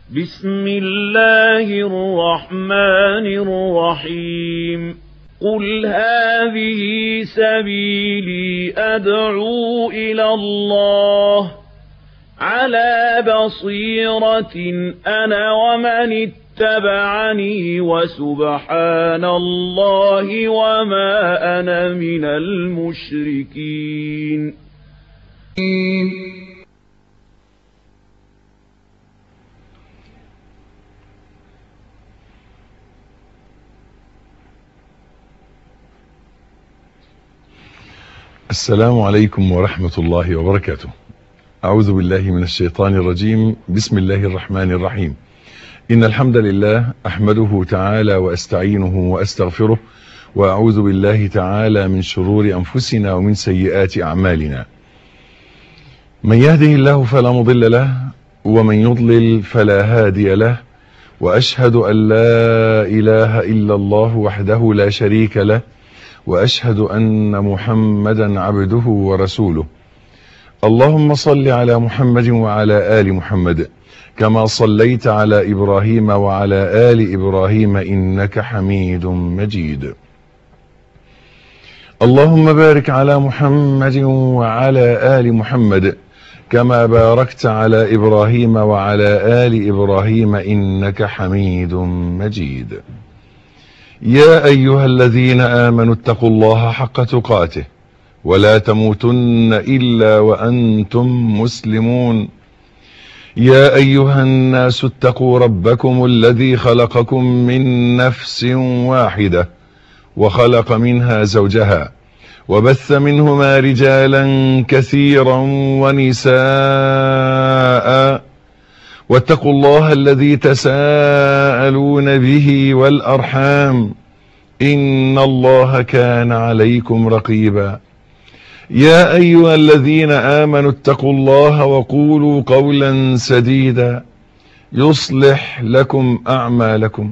بسم الله الرحمن الرحيم قل هذه سبيلي أدعو إلى الله على بصيرة أنا ومن اتبعني وسبحان الله وما أنا من المشركين السلام عليكم ورحمة الله وبركاته أعوذ بالله من الشيطان الرجيم بسم الله الرحمن الرحيم إن الحمد لله أحمده تعالى وأستعينه وأستغفره وأعوذ بالله تعالى من شرور أنفسنا ومن سيئات أعمالنا من يهده الله فلا مضل له ومن يضلل فلا هادي له وأشهد أن لا إله إلا الله وحده لا شريك له وأشهد أن محمدا عبده ورسوله اللهم صل على محمد وعلى آل محمد كما صليت على إبراهيم وعلى آل إبراهيم إنك حميد مجيد اللهم بارك على محمد وعلى آل محمد كما باركت على إبراهيم وعلى آل إبراهيم إنك حميد مجيد يا أيها الذين آمنوا اتقوا الله حق تقاته ولا تموتن إلا وأنتم مسلمون يا أيها الناس اتقوا ربكم الذي خلقكم من نفس واحدة وخلق منها زوجها وبث منهما رجالا كثيرا ونساء واتقوا الله الذي تساءلون به والأرحام إن الله كان عليكم رقيبا يا أيها الذين آمنوا اتقوا الله وقولوا قولا سديدا يصلح لكم أعمالكم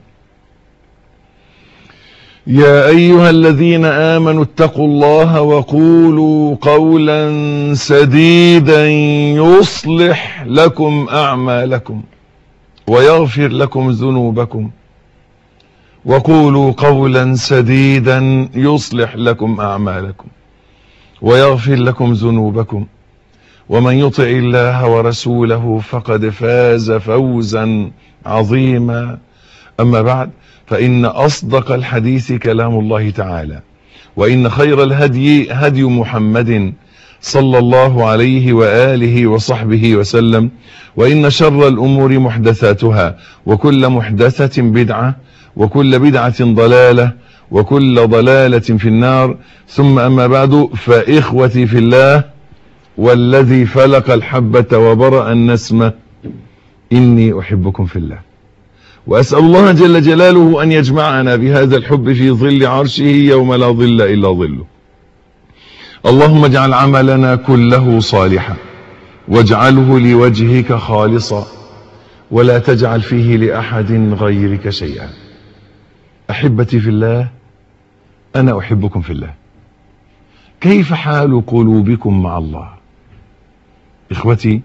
يا أيها الذين آمنوا اتقوا الله وقولوا قولا سديدا يصلح لكم أعمالكم ويغفر لكم ذنوبكم وقولوا قولا سديدا يصلح لكم أعمالكم ويغفر لكم ذنوبكم ومن يطع الله ورسوله فقد فاز فوزا عظيما أما بعد فإن أصدق الحديث كلام الله تعالى وإن خير الهدي هدي محمد صلى الله عليه وآله وصحبه وسلم وإن شر الأمور محدثاتها وكل محدثة بدعة وكل بدعة ضلالة وكل ضلالة في النار ثم أما بعد فإخوتي في الله والذي فلق الحبة وبرأ النسمة إني أحبكم في الله وأسأل الله جل جلاله أن يجمعنا بهذا الحب في ظل عرشه يوم لا ظل إلا ظله اللهم اجعل عملنا كله صالحا واجعله لوجهك خالصا ولا تجعل فيه لأحد غيرك شيئا أحبتي في الله أنا أحبكم في الله كيف حال قلوبكم مع الله إخوتي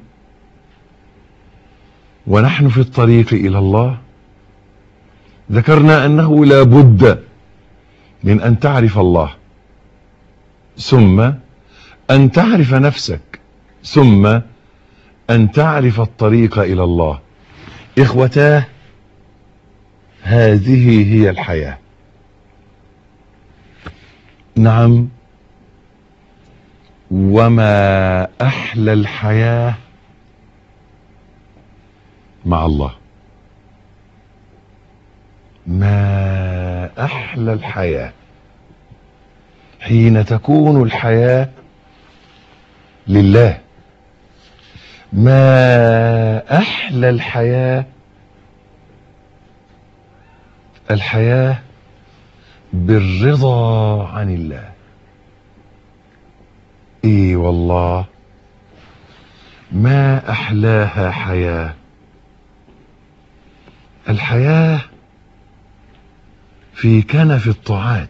ونحن في الطريق إلى الله ذكرنا أنه لا بد من أن تعرف الله ثم أن تعرف نفسك ثم أن تعرف الطريق إلى الله إخوتاه هذه هي الحياة نعم وما أحلى الحياة مع الله ما أحلى الحياة حين تكون الحياة لله ما أحلى الحياة الحياة بالرضا عن الله اي والله ما احلاها حياة الحياة في كنف الطاعات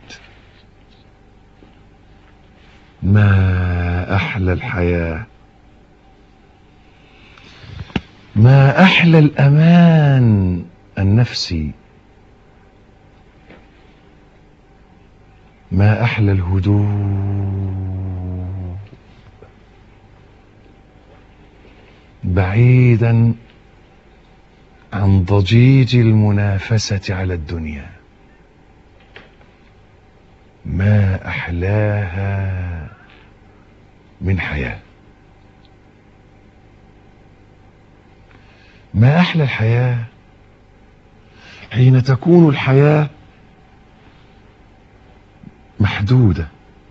ما احلى الحياة ما أحلى الأمان النفسي ما أحلى الهدوء بعيدا عن ضجيج المنافسة على الدنيا ما أحلاها من حياة ما أحلى الحياة حين تكون الحياة محدودة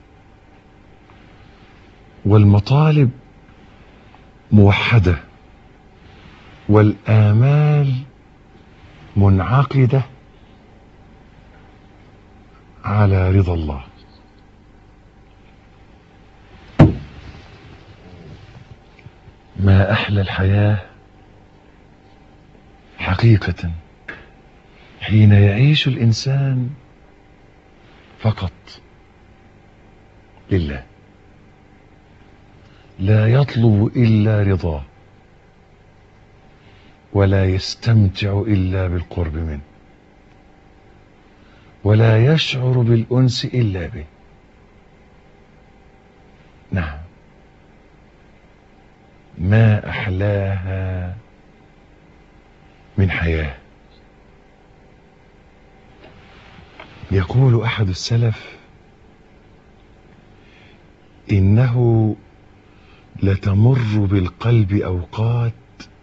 والمطالب موحدة والآمال منعقدة على رضا الله ما أحلى الحياة حقيقة حين يعيش الإنسان فقط لله لا يطلب إلا رضاه ولا يستمتع إلا بالقرب منه ولا يشعر بالأنس إلا به نعم ما أحلاها من حياة يقول أحد السلف إنه لتمر بالقلب أوقات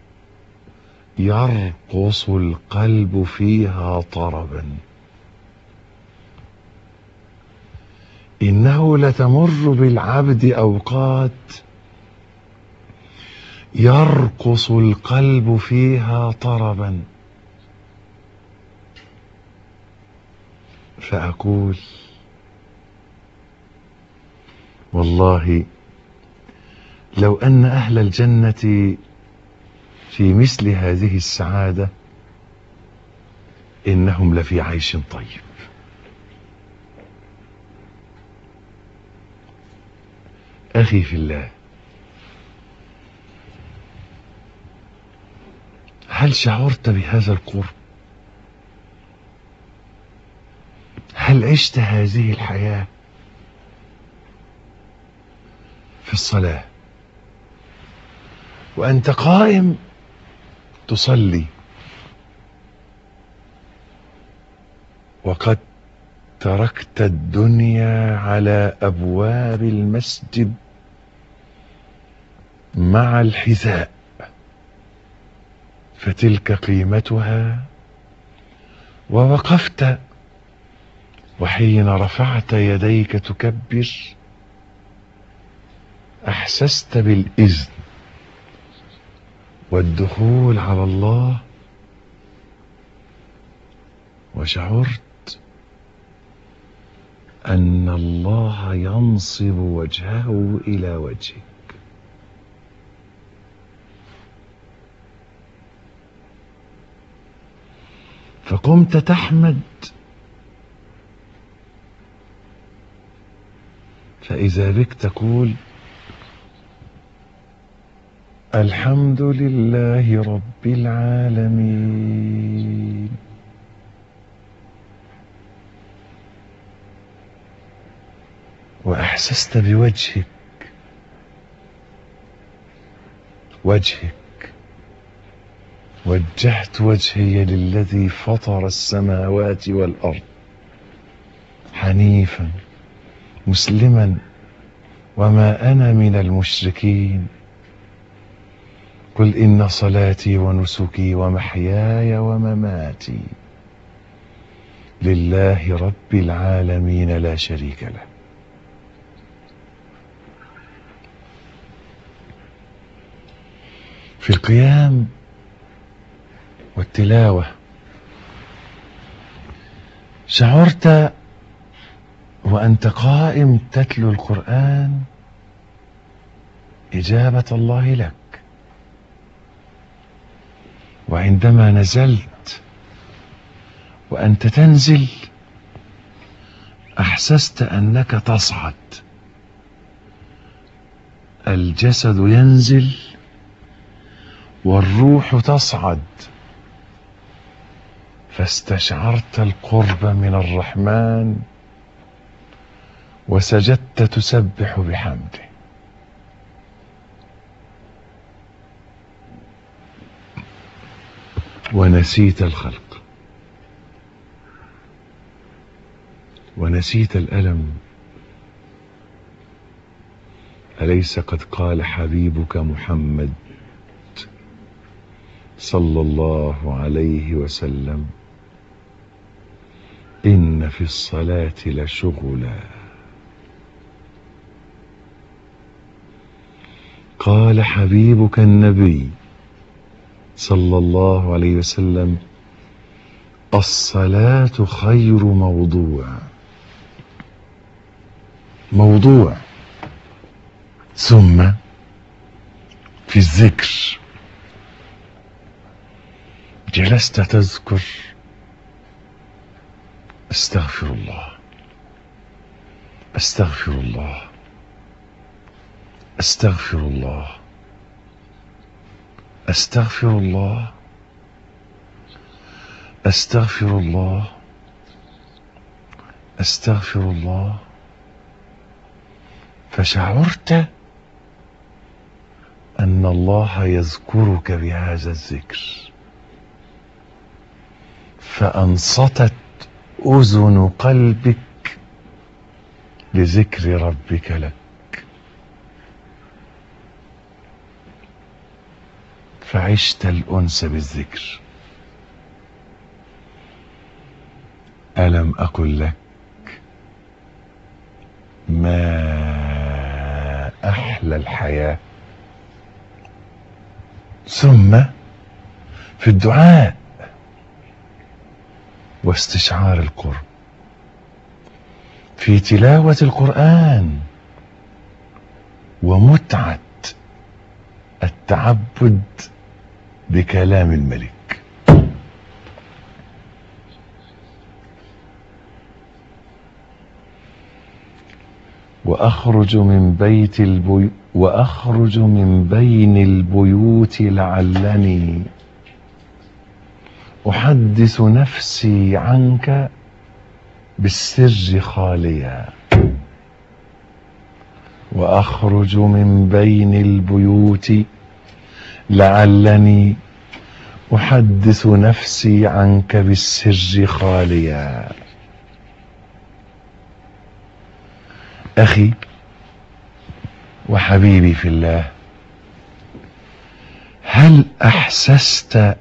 يرقص القلب فيها طربا إنه لتمر بالعبد أوقات يرقص القلب فيها طربا فأقول والله لو أن أهل الجنة في مثل هذه السعادة إنهم لفي عيش طيب أخي في الله هل شعرت بهذا القرب هل عشت هذه الحياة في الصلاة وأنت قائم تصلي وقد تركت الدنيا على أبواب المسجد مع الحذاء فتلك قيمتها ووقفت وحين رفعت يديك تكبر احسست بالاذن والدخول على الله وشعرت ان الله ينصب وجهه الى وجهك فقمت تحمد فإذا بك تقول الحمد لله رب العالمين وأحسست بوجهك وجهك وجهت وجهي للذي فطر السماوات والأرض حنيفا مسلما وما انا من المشركين قل ان صلاتي ونسكي ومحياي ومماتي لله رب العالمين لا شريك له في القيام والتلاوه شعرت وأنت قائم تتلو القرآن إجابة الله لك وعندما نزلت وأنت تنزل أحسست أنك تصعد الجسد ينزل والروح تصعد فاستشعرت القرب من الرحمن وسجدت تسبح بحمده ونسيت الخلق ونسيت الألم أليس قد قال حبيبك محمد صلى الله عليه وسلم إن في الصلاة لشغلا قال حبيبك النبي صلى الله عليه وسلم الصلاة خير موضوع موضوع ثم في الذكر جلست تذكر استغفر الله استغفر الله استغفر الله استغفر الله استغفر الله استغفر الله فشعرت ان الله يذكرك بهذا الذكر فانصتت اذن قلبك لذكر ربك لك فعشت الانس بالذكر الم اقل لك ما احلى الحياه ثم في الدعاء واستشعار القرب في تلاوه القران ومتعه التعبد بكلام الملك واخرج من بيت البي واخرج من بين البيوت لعلني احدث نفسي عنك بالسر خاليا واخرج من بين البيوت لعلني احدث نفسي عنك بالسر خاليا اخي وحبيبي في الله هل احسست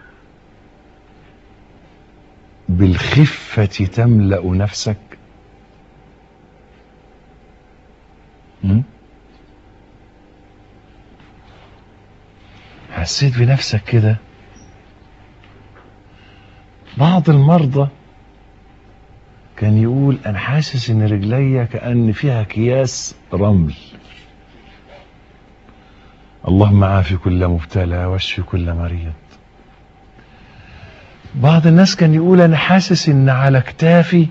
بالخفه تملا نفسك م? حسيت بنفسك كده بعض المرضى كان يقول انا حاسس ان رجليا كان فيها اكياس رمل اللهم عافي كل مبتلى واشفي كل مريض بعض الناس كان يقول انا حاسس ان على كتافي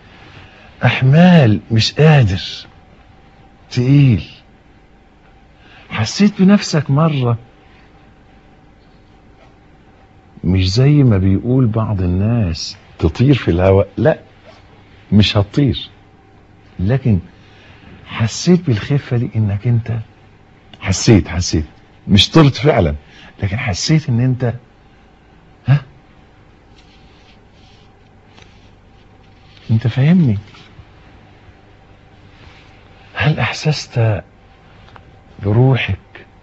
احمال مش قادر تقيل حسيت بنفسك مره مش زي ما بيقول بعض الناس تطير في الهواء لا مش هتطير لكن حسيت بالخفه دي انك انت حسيت حسيت مش طرت فعلا لكن حسيت ان انت ها انت فاهمني هل احسست بروحك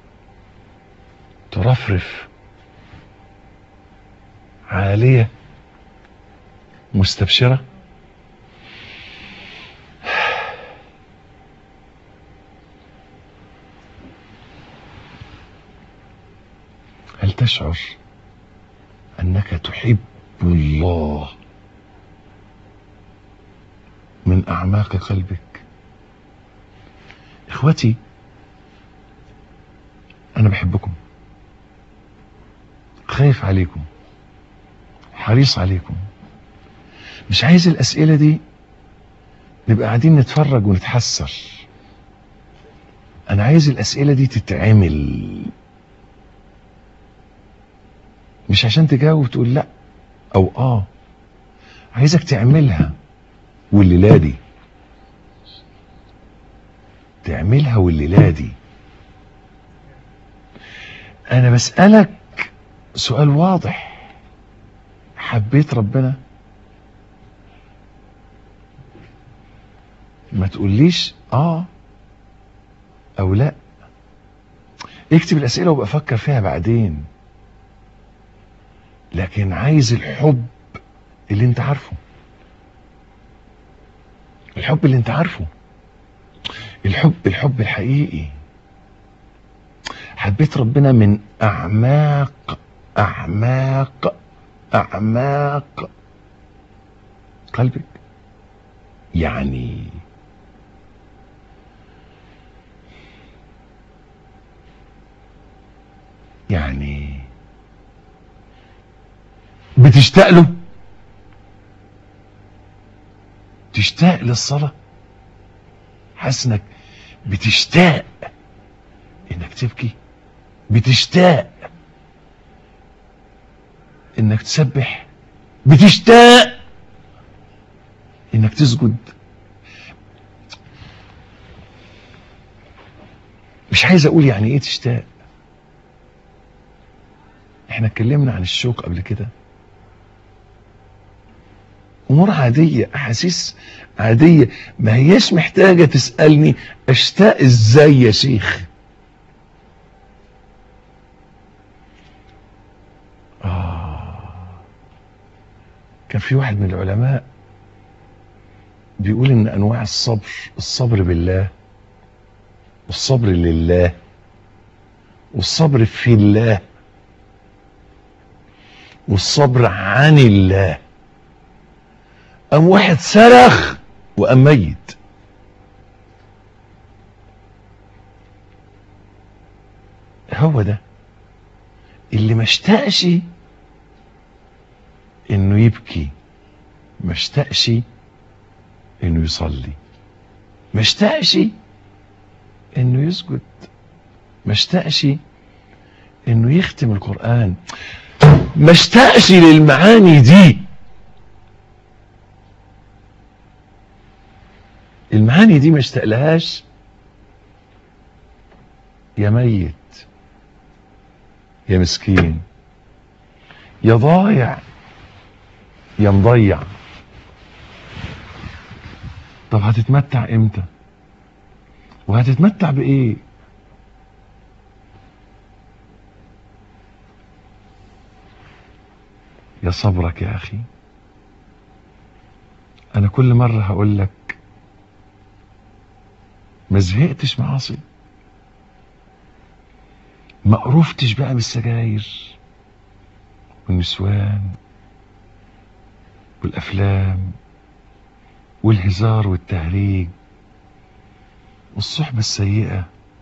ترفرف عاليه مستبشره هل تشعر انك تحب الله من اعماق قلبك اخوتي انا بحبكم خايف عليكم حريص عليكم مش عايز الاسئله دي نبقى قاعدين نتفرج ونتحسر انا عايز الاسئله دي تتعمل مش عشان تجاوب تقول لا او اه عايزك تعملها والليله دي تعملها والليله دي انا بسالك سؤال واضح حبيت ربنا ما تقوليش اه او لا اكتب الاسئله وابقى افكر فيها بعدين لكن عايز الحب اللي انت عارفه الحب اللي انت عارفه الحب الحب الحقيقي حبيت ربنا من اعماق اعماق اعماق قلبك يعني يعني بتشتاق له تشتاق للصلاة حاسس انك بتشتاق انك تبكي بتشتاق انك تسبح بتشتاق انك تسجد مش عايز اقول يعني ايه تشتاق احنا اتكلمنا عن الشوق قبل كده امور عاديه احاسيس عاديه ما هياش محتاجه تسالني اشتاق ازاي يا شيخ آه. كان في واحد من العلماء بيقول ان انواع الصبر الصبر بالله والصبر لله والصبر في الله والصبر عن الله قام واحد صرخ وقام ميت هو ده اللي ما اشتاقش انه يبكي ما اشتاقش انه يصلي ما اشتاقش انه يسجد ما اشتاقش انه يختم القرآن ما اشتاقش للمعاني دي المعاني دي ما اشتاقلهاش يا ميت يا مسكين يا ضايع يا مضيع طب هتتمتع امتى وهتتمتع بايه يا صبرك يا اخي انا كل مرة هقول لك ما زهقتش معاصي ما قرفتش بقى من السجاير والنسوان والافلام والهزار والتهريج والصحبة السيئة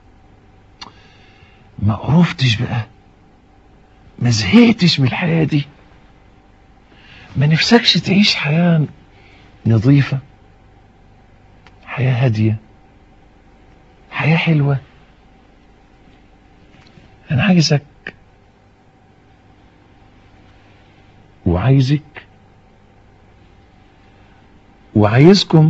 ما قرفتش بقى ما زهقتش من الحياة دي ما نفسكش تعيش حياة نظيفة حياة هادية حياة حلوة أنا عايزك وعايزك وعايزكم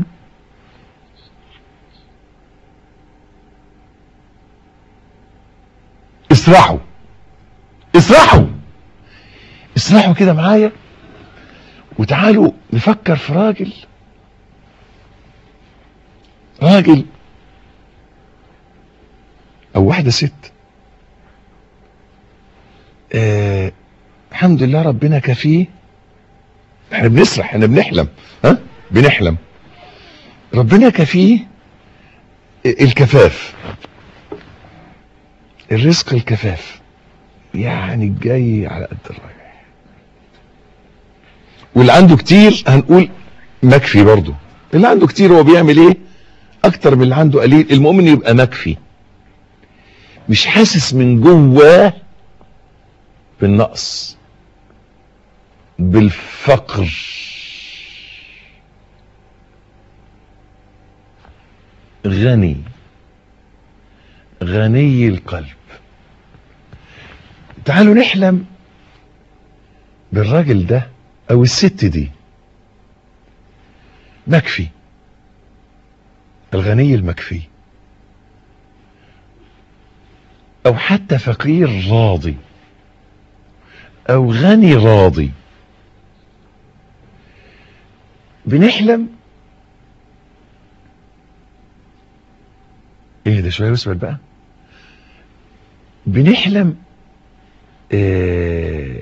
اسرحوا اسرحوا اسرحوا كده معايا وتعالوا نفكر في راجل راجل او واحده ست آه الحمد لله ربنا كفيه احنا بنسرح احنا بنحلم ها بنحلم ربنا كفيه الكفاف الرزق الكفاف يعني الجاي على قد الرايح واللي عنده كتير هنقول مكفي برضه اللي عنده كتير هو بيعمل ايه اكتر من اللي عنده قليل المهم انه يبقى مكفي مش حاسس من جواه بالنقص بالفقر غني غني القلب تعالوا نحلم بالراجل ده او الست دي مكفي الغني المكفي او حتى فقير راضي او غني راضي بنحلم ايه ده شويه واثبت بقى بنحلم آه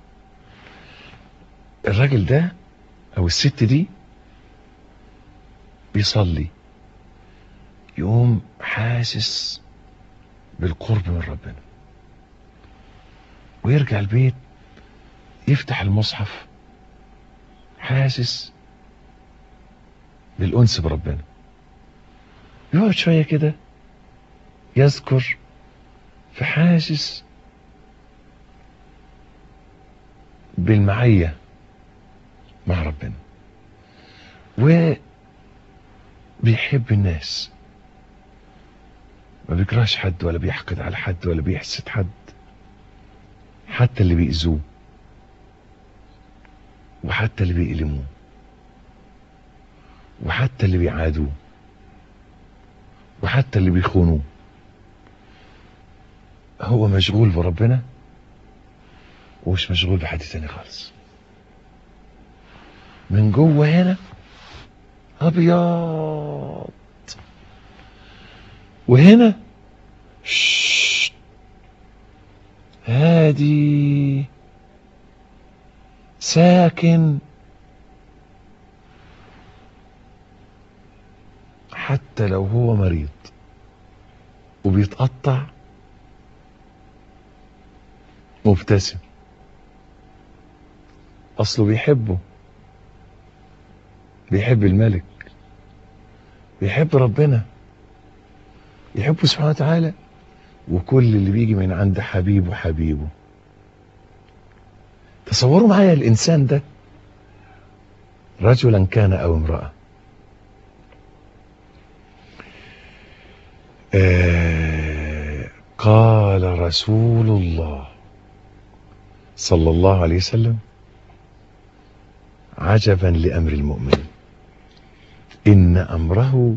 الراجل ده او الست دي بيصلي يقوم حاسس بالقرب من ربنا ويرجع البيت يفتح المصحف حاسس بالأنس بربنا يقعد شوية كده يذكر فحاسس بالمعية مع ربنا وبيحب الناس ما بيكرهش حد ولا بيحقد على حد ولا بيحسد حد حتى اللي بيأذوه وحتى اللي بيألموه وحتى اللي بيعادوه وحتى اللي بيخونوه هو مشغول بربنا ومش مشغول بحد تاني خالص من جوه هنا ابيض وهنا ششت هادي ساكن حتى لو هو مريض وبيتقطع مبتسم اصله بيحبه بيحب الملك بيحب ربنا يحبه سبحانه وتعالى وكل اللي بيجي من عند حبيبه حبيبه تصوروا معايا الانسان ده رجلا كان او امرأة آه قال رسول الله صلى الله عليه وسلم عجبا لامر المؤمن ان امره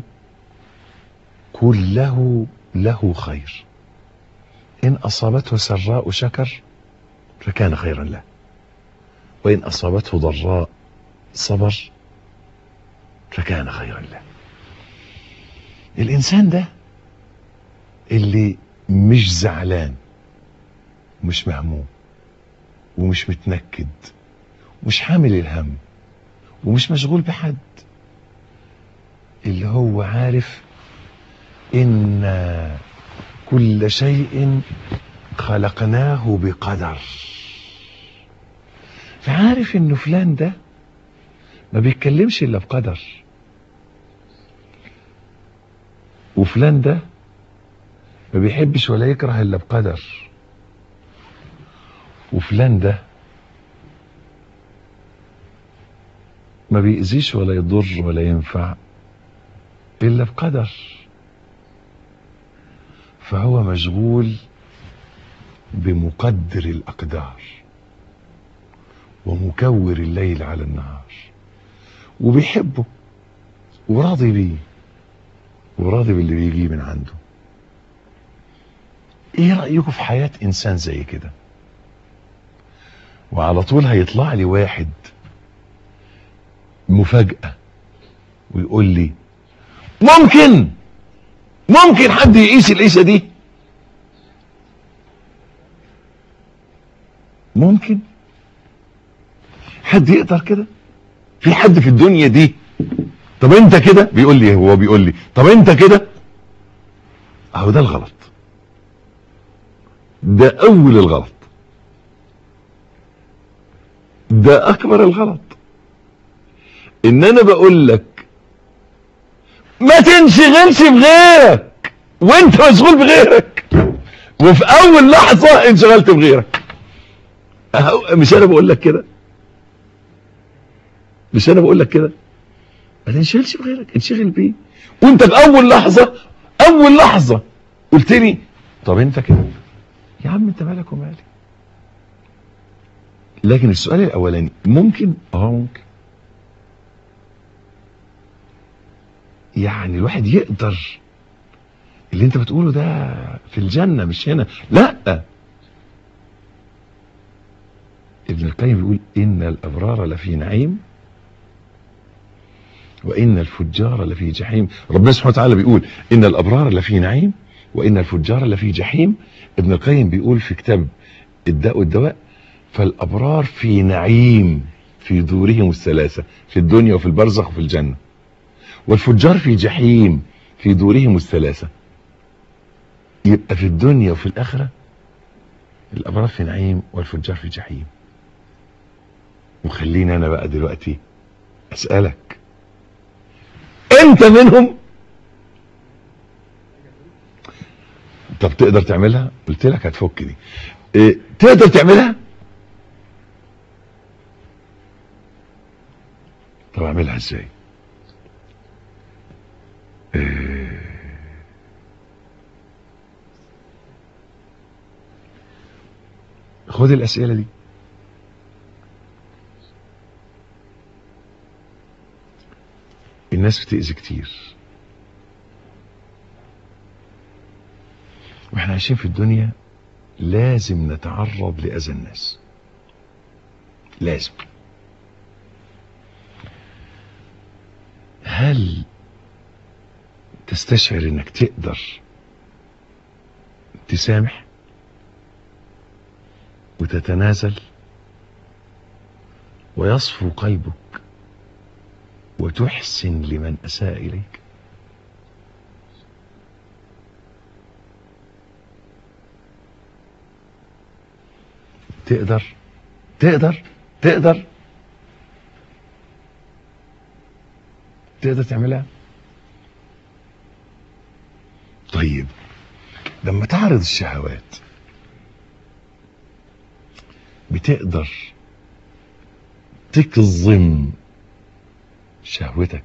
كله له خير ان اصابته سراء شكر فكان خيرا له وان اصابته ضراء صبر فكان خيرا له الانسان ده اللي مش زعلان ومش مهموم ومش متنكد ومش حامل الهم ومش مشغول بحد اللي هو عارف ان كل شيء خلقناه بقدر فعارف انه فلان ده ما بيتكلمش الا بقدر وفلان ده ما بيحبش ولا يكره الا بقدر وفلان ده ما بيأذيش ولا يضر ولا ينفع الا بقدر فهو مشغول بمقدر الاقدار ومكور الليل على النهار وبيحبه وراضي بيه وراضي باللي بيجي من عنده ايه رأيكم في حياة انسان زي كده وعلى طول هيطلع لي واحد مفاجأة ويقول لي ممكن ممكن حد يقيس القيسة دي ممكن حد يقدر كده في حد في الدنيا دي طب انت كده بيقول لي هو بيقول لي طب انت كده اهو ده الغلط ده اول الغلط ده اكبر الغلط ان انا بقول لك ما تنشغلش بغيرك وانت مشغول بغيرك وفي اول لحظة انشغلت بغيرك أهو مش انا بقول لك كده مش انا بقول لك كده ما تنشغلش بغيرك انشغل بيه وانت في اول لحظة اول لحظة قلت لي طب انت كده يا عم انت مالك ومالي لكن السؤال الاولاني ممكن اه ممكن يعني الواحد يقدر اللي انت بتقوله ده في الجنة مش هنا لا ابن القيم بيقول ان الابرار لفي نعيم وان الفجار لفي جحيم ربنا سبحانه وتعالى بيقول ان الابرار لفي نعيم وان الفجار لفي جحيم ابن القيم بيقول في كتاب الداء والدواء فالابرار في نعيم في دورهم الثلاثه في الدنيا وفي البرزخ وفي الجنه والفجار في جحيم في دورهم الثلاثه يبقى في الدنيا وفي الاخره الابرار في نعيم والفجار في جحيم وخليني انا بقى دلوقتي اسالك انت منهم طب تقدر تعملها قلت لك هتفك دي إيه تقدر تعملها طب اعملها ازاي إيه خد الاسئله دي الناس بتأذي كتير واحنا عايشين في الدنيا لازم نتعرض لأذى الناس لازم هل تستشعر انك تقدر تسامح وتتنازل ويصفو قلبك وتحسن لمن اساء اليك تقدر تقدر تقدر تقدر تعملها طيب لما تعرض الشهوات بتقدر تكظم شهوتك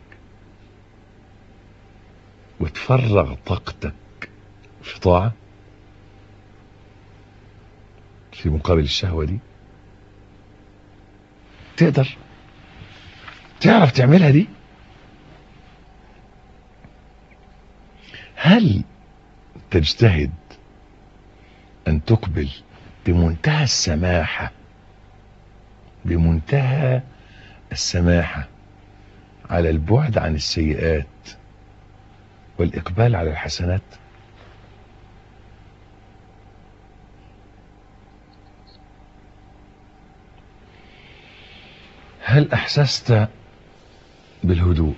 وتفرغ طاقتك في طاعة في مقابل الشهوة دي تقدر تعرف تعملها دي هل تجتهد أن تقبل بمنتهى السماحة بمنتهى السماحة على البعد عن السيئات والإقبال على الحسنات هل أحسست بالهدوء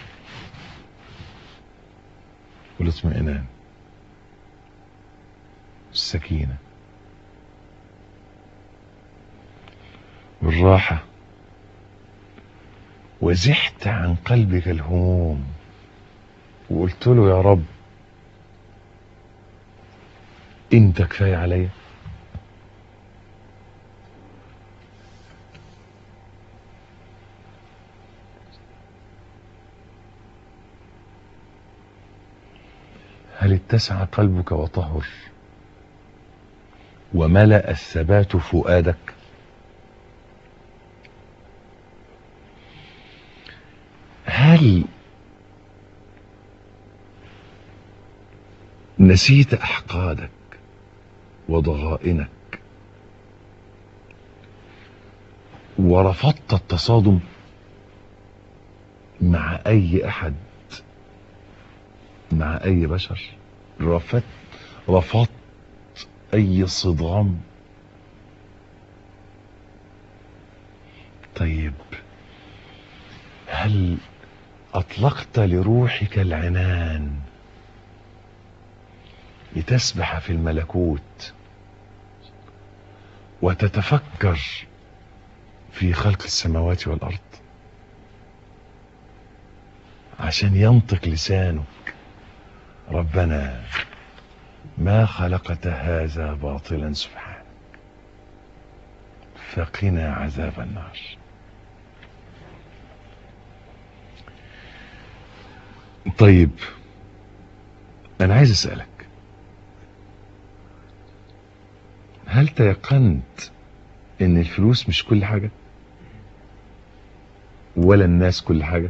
والاطمئنان السكينة والراحة وزحت عن قلبك الهموم وقلت له يا رب انت كفاية عليا هل اتسع قلبك وطهر وملأ الثبات فؤادك هل نسيت احقادك وضغائنك ورفضت التصادم مع اي احد مع اي بشر رفضت رفضت اي صدام طيب هل اطلقت لروحك العنان لتسبح في الملكوت وتتفكر في خلق السماوات والارض عشان ينطق لسانك ربنا ما خلقت هذا باطلا سبحانك فقنا عذاب النار طيب انا عايز اسالك هل تيقنت ان الفلوس مش كل حاجة ولا الناس كل حاجة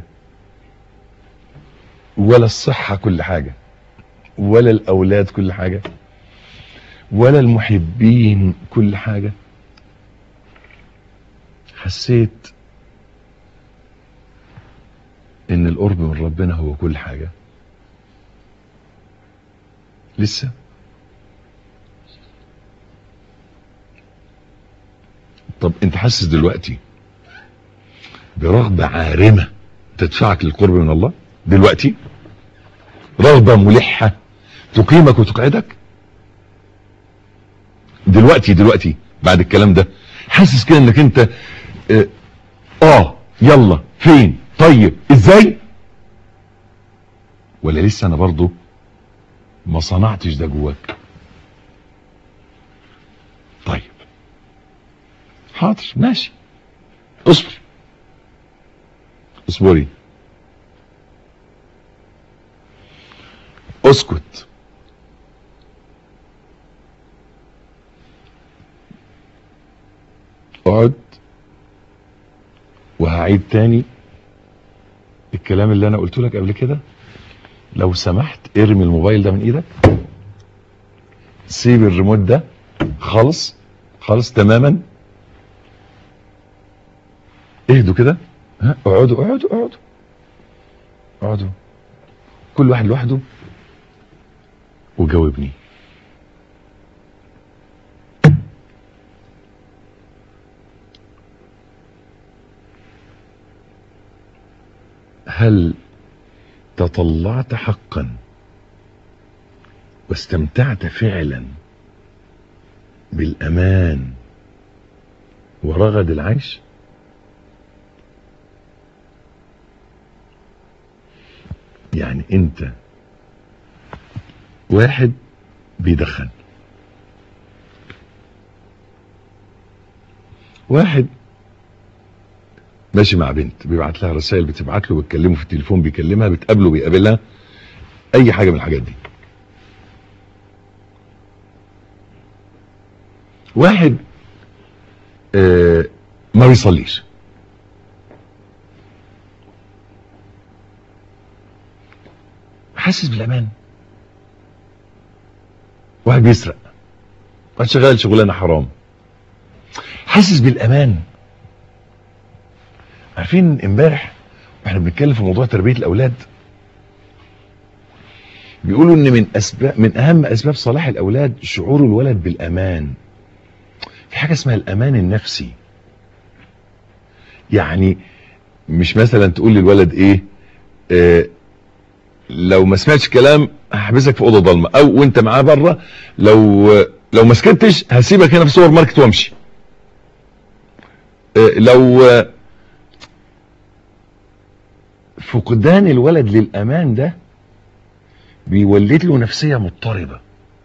ولا الصحة كل حاجة ولا الاولاد كل حاجة ولا المحبين كل حاجة حسيت ان القرب من ربنا هو كل حاجة لسه طب انت حاسس دلوقتي برغبة عارمة تدفعك للقرب من الله دلوقتي رغبة ملحة تقيمك وتقعدك دلوقتي دلوقتي بعد الكلام ده حاسس كده انك انت اه, اه يلا فين طيب ازاي ولا لسه انا برضو ما صنعتش ده جواك طيب حاضر ماشي اصبر اصبري اسكت اقعد وهعيد تاني الكلام اللي انا قلته لك قبل كده لو سمحت ارمي الموبايل ده من ايدك سيب الريموت ده خالص خالص تماما اهدوا كده ها اقعدوا اقعدوا اقعدوا اقعدوا كل واحد لوحده وجاوبني هل تطلعت حقا واستمتعت فعلا بالامان ورغد العيش يعني انت واحد بيدخن واحد ماشي مع بنت بيبعت لها رسائل بتبعت له بيتكلموا في التليفون بيكلمها بتقابله بيقابلها اي حاجه من الحاجات دي واحد آه ما بيصليش حاسس بالامان واحد بيسرق واحد شغال شغلانه حرام حاسس بالامان عارفين امبارح واحنا بنتكلم في موضوع تربيه الاولاد بيقولوا ان من اسباب من اهم اسباب صلاح الاولاد شعور الولد بالامان في حاجه اسمها الامان النفسي يعني مش مثلا تقول للولد ايه آه لو ما سمعتش كلام هحبسك في اوضه ضلمه او وانت معاه بره لو لو ما سكتش هسيبك هنا في السوبر ماركت وامشي آه لو آه فقدان الولد للامان ده بيولد له نفسيه مضطربه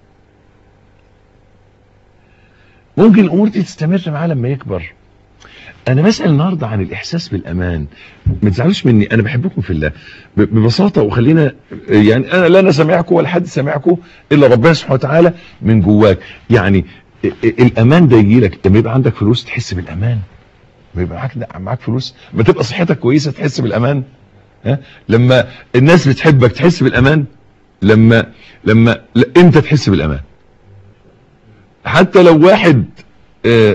ممكن الامور دي تستمر معاه لما يكبر انا بسال النهارده عن الاحساس بالامان ما تزعلوش مني انا بحبكم في الله ببساطه وخلينا يعني انا لا انا سامعكم ولا حد سامعكم الا ربنا سبحانه وتعالى من جواك يعني الامان ده يجي لك لما يبقى عندك فلوس تحس بالامان لما يبقى معاك معاك فلوس ما تبقى صحتك كويسه تحس بالامان ها لما الناس بتحبك تحس بالامان لما لما لا انت تحس بالامان حتى لو واحد آه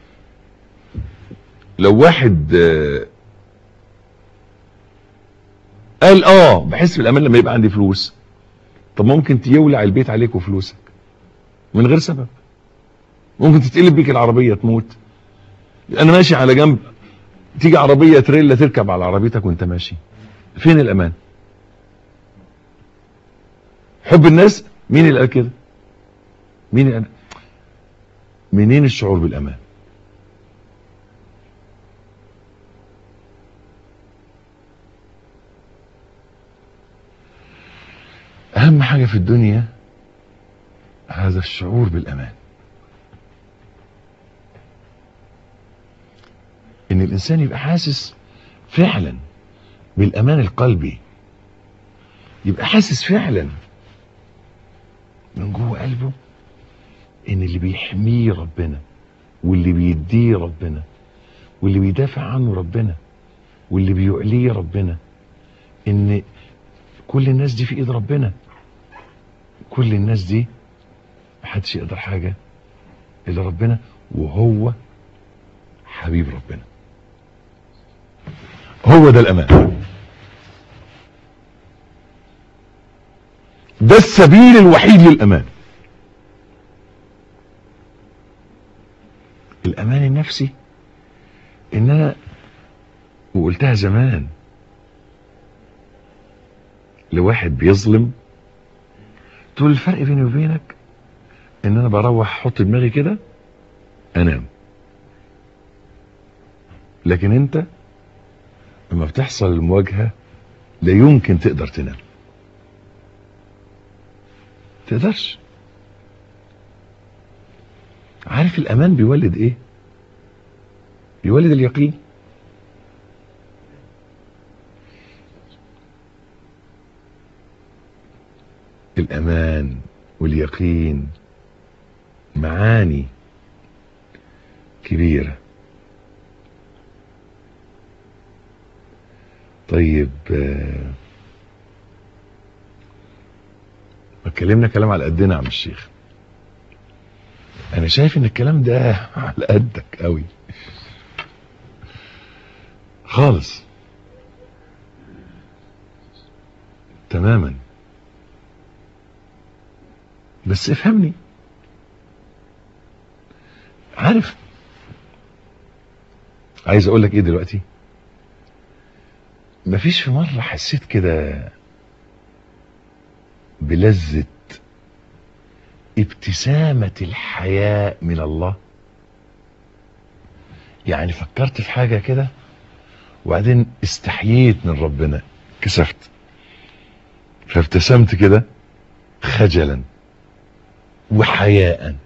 لو واحد آه قال اه بحس بالامان لما يبقى عندي فلوس طب ممكن تيولع البيت عليك وفلوسك من غير سبب ممكن تتقلب بيك العربيه تموت انا ماشي على جنب تيجي عربيه تريلا تركب على عربيتك وانت ماشي فين الامان حب الناس مين اللي قال كده مين اللي قال منين الشعور بالامان اهم حاجه في الدنيا هذا الشعور بالامان ان الانسان يبقى حاسس فعلا بالامان القلبي يبقى حاسس فعلا من جوه قلبه ان اللي بيحميه ربنا واللي بيديه ربنا واللي بيدافع عنه ربنا واللي بيعليه ربنا ان كل الناس دي في ايد ربنا كل الناس دي محدش يقدر حاجة الا ربنا وهو حبيب ربنا هو ده الامان ده السبيل الوحيد للامان الامان النفسي ان انا وقلتها زمان لواحد بيظلم تقول الفرق بيني وبينك ان انا بروح احط دماغي كده انام لكن انت لما بتحصل المواجهة لا يمكن تقدر تنام تقدرش عارف الامان بيولد ايه بيولد اليقين الامان واليقين معاني كبيرة طيب آه، اتكلمنا كلام على قدنا يا عم الشيخ انا شايف ان الكلام ده على قدك قوي خالص تماما بس افهمني عارف عايز اقول لك ايه دلوقتي مفيش في مرة حسيت كده بلذة ابتسامة الحياء من الله يعني فكرت في حاجة كده وبعدين استحييت من ربنا كسفت فابتسمت كده خجلا وحياء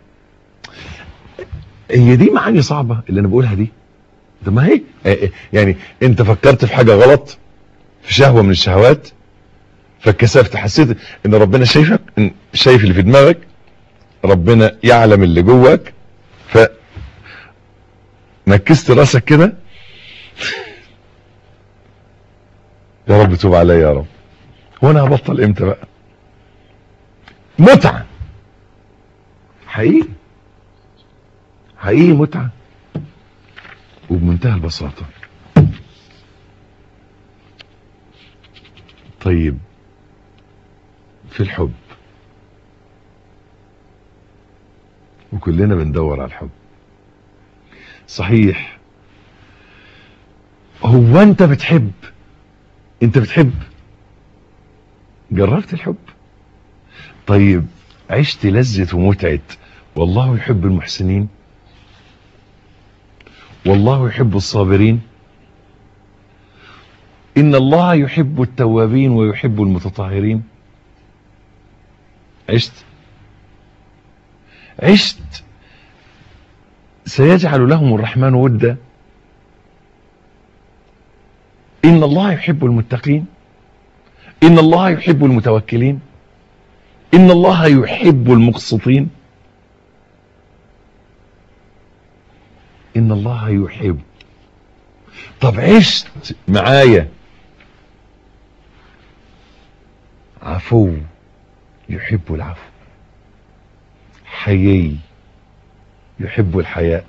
هي دي معاني صعبة اللي انا بقولها دي ده ما هي يعني انت فكرت في حاجة غلط في شهوة من الشهوات فاتكسفت حسيت ان ربنا شايفك إن شايف اللي في دماغك ربنا يعلم اللي جواك ف نكست راسك كده يا رب توب عليا يا رب وانا هبطل امتى بقى متعة حقيقي حقيقي متعة وبمنتهى البساطة طيب في الحب وكلنا بندور على الحب صحيح هو انت بتحب انت بتحب جربت الحب طيب عشت لذة ومتعة والله يحب المحسنين والله يحب الصابرين إن الله يحب التوابين ويحب المتطهرين عشت عشت سيجعل لهم الرحمن ودا إن الله يحب المتقين إن الله يحب المتوكلين إن الله يحب المقسطين إن الله يحب طب عشت معايا عفو يحب العفو حيي يحب الحياء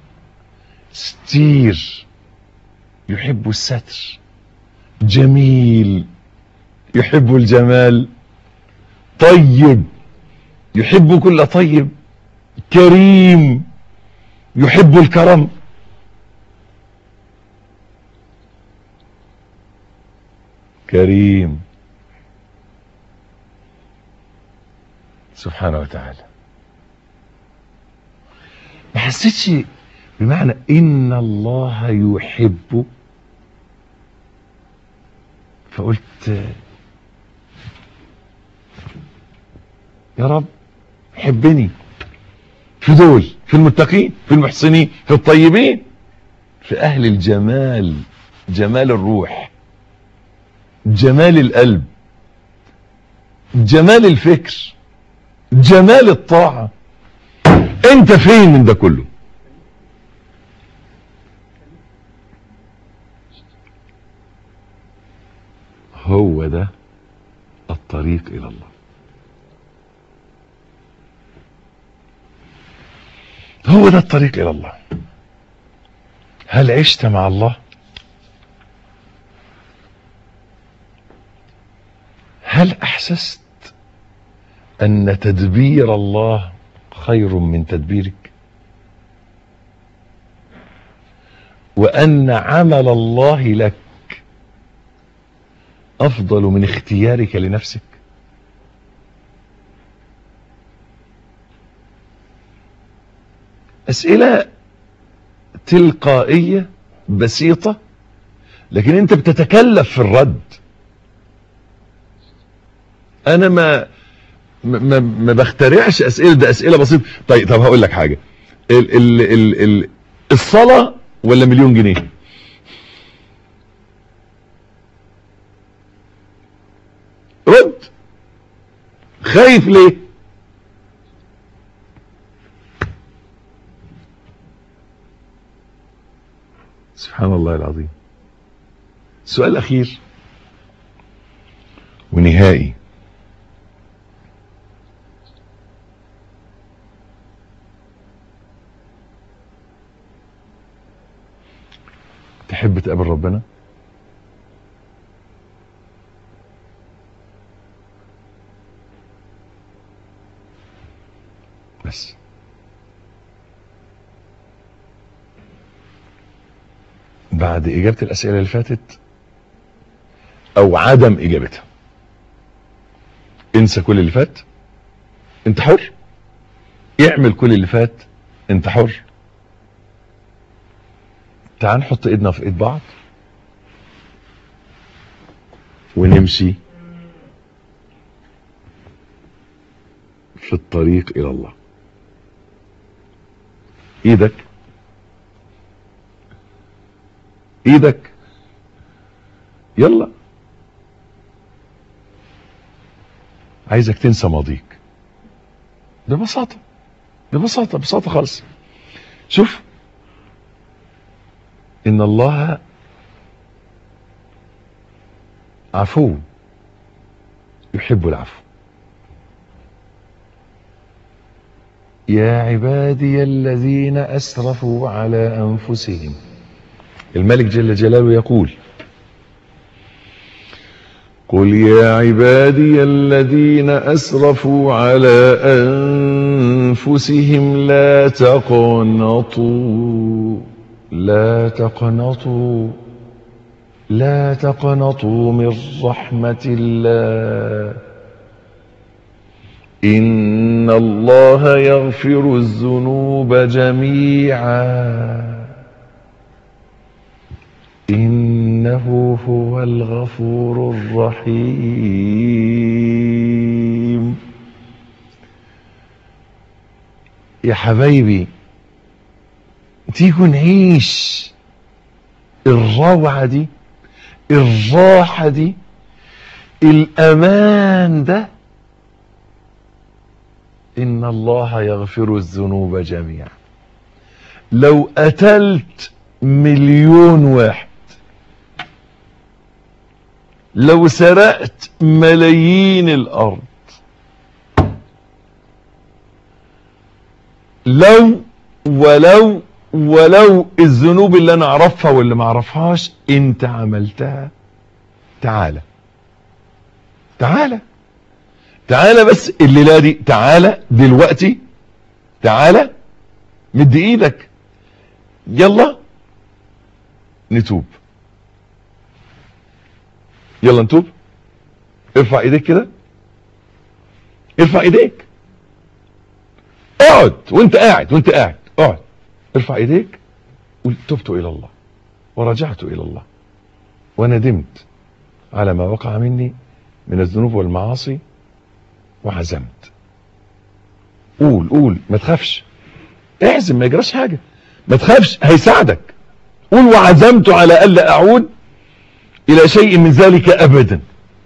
ستير يحب الستر جميل يحب الجمال طيب يحب كل طيب كريم يحب الكرم كريم سبحانه وتعالى ما حسيتش بمعنى ان الله يحب فقلت يا رب حبني في دول في المتقين في المحسنين في الطيبين في اهل الجمال جمال الروح جمال القلب جمال الفكر جمال الطاعة انت فين من ده كله هو ده الطريق الى الله هو ده الطريق الى الله هل عشت مع الله هل احسست ان تدبير الله خير من تدبيرك وان عمل الله لك افضل من اختيارك لنفسك اسئله تلقائيه بسيطه لكن انت بتتكلف في الرد انا ما ما, ما بخترعش اسئله ده اسئله بسيطه طيب طب هقول لك حاجه ال ال ال ال الصلاه ولا مليون جنيه رد خايف ليه سبحان الله العظيم السؤال الاخير ونهائي تحب تقابل ربنا بس بعد إجابة الأسئلة اللي فاتت أو عدم إجابتها انسى كل اللي فات انت حر اعمل كل اللي فات انت حر تعال نحط ايدنا في ايد بعض ونمشي في الطريق الى الله ايدك ايدك يلا عايزك تنسى ماضيك ببساطة ببساطة ببساطة خالص شوف ان الله عفو يحب العفو يا عبادي الذين اسرفوا على انفسهم الملك جل جلاله يقول قل يا عبادي الذين اسرفوا على انفسهم لا تقنطوا لا تقنطوا لا تقنطوا من رحمة الله إن الله يغفر الذنوب جميعا إنه هو الغفور الرحيم يا حبايبي تيجوا نعيش الروعة دي الراحة دي الأمان ده إن الله يغفر الذنوب جميعا لو قتلت مليون واحد لو سرقت ملايين الأرض لو ولو ولو الذنوب اللي انا اعرفها واللي ما اعرفهاش انت عملتها تعالى تعالى تعالى بس الليله دي تعالى دلوقتي تعالى مد ايدك يلا نتوب يلا نتوب ارفع ايديك كده ارفع ايديك اقعد وانت قاعد وانت قاعد اقعد ارفع ايديك قل تبت الى الله ورجعت الى الله وندمت على ما وقع مني من الذنوب والمعاصي وعزمت قول قول ما تخافش اعزم ما يجراش حاجة ما تخافش هيساعدك قول وعزمت على الا اعود الى شيء من ذلك ابدا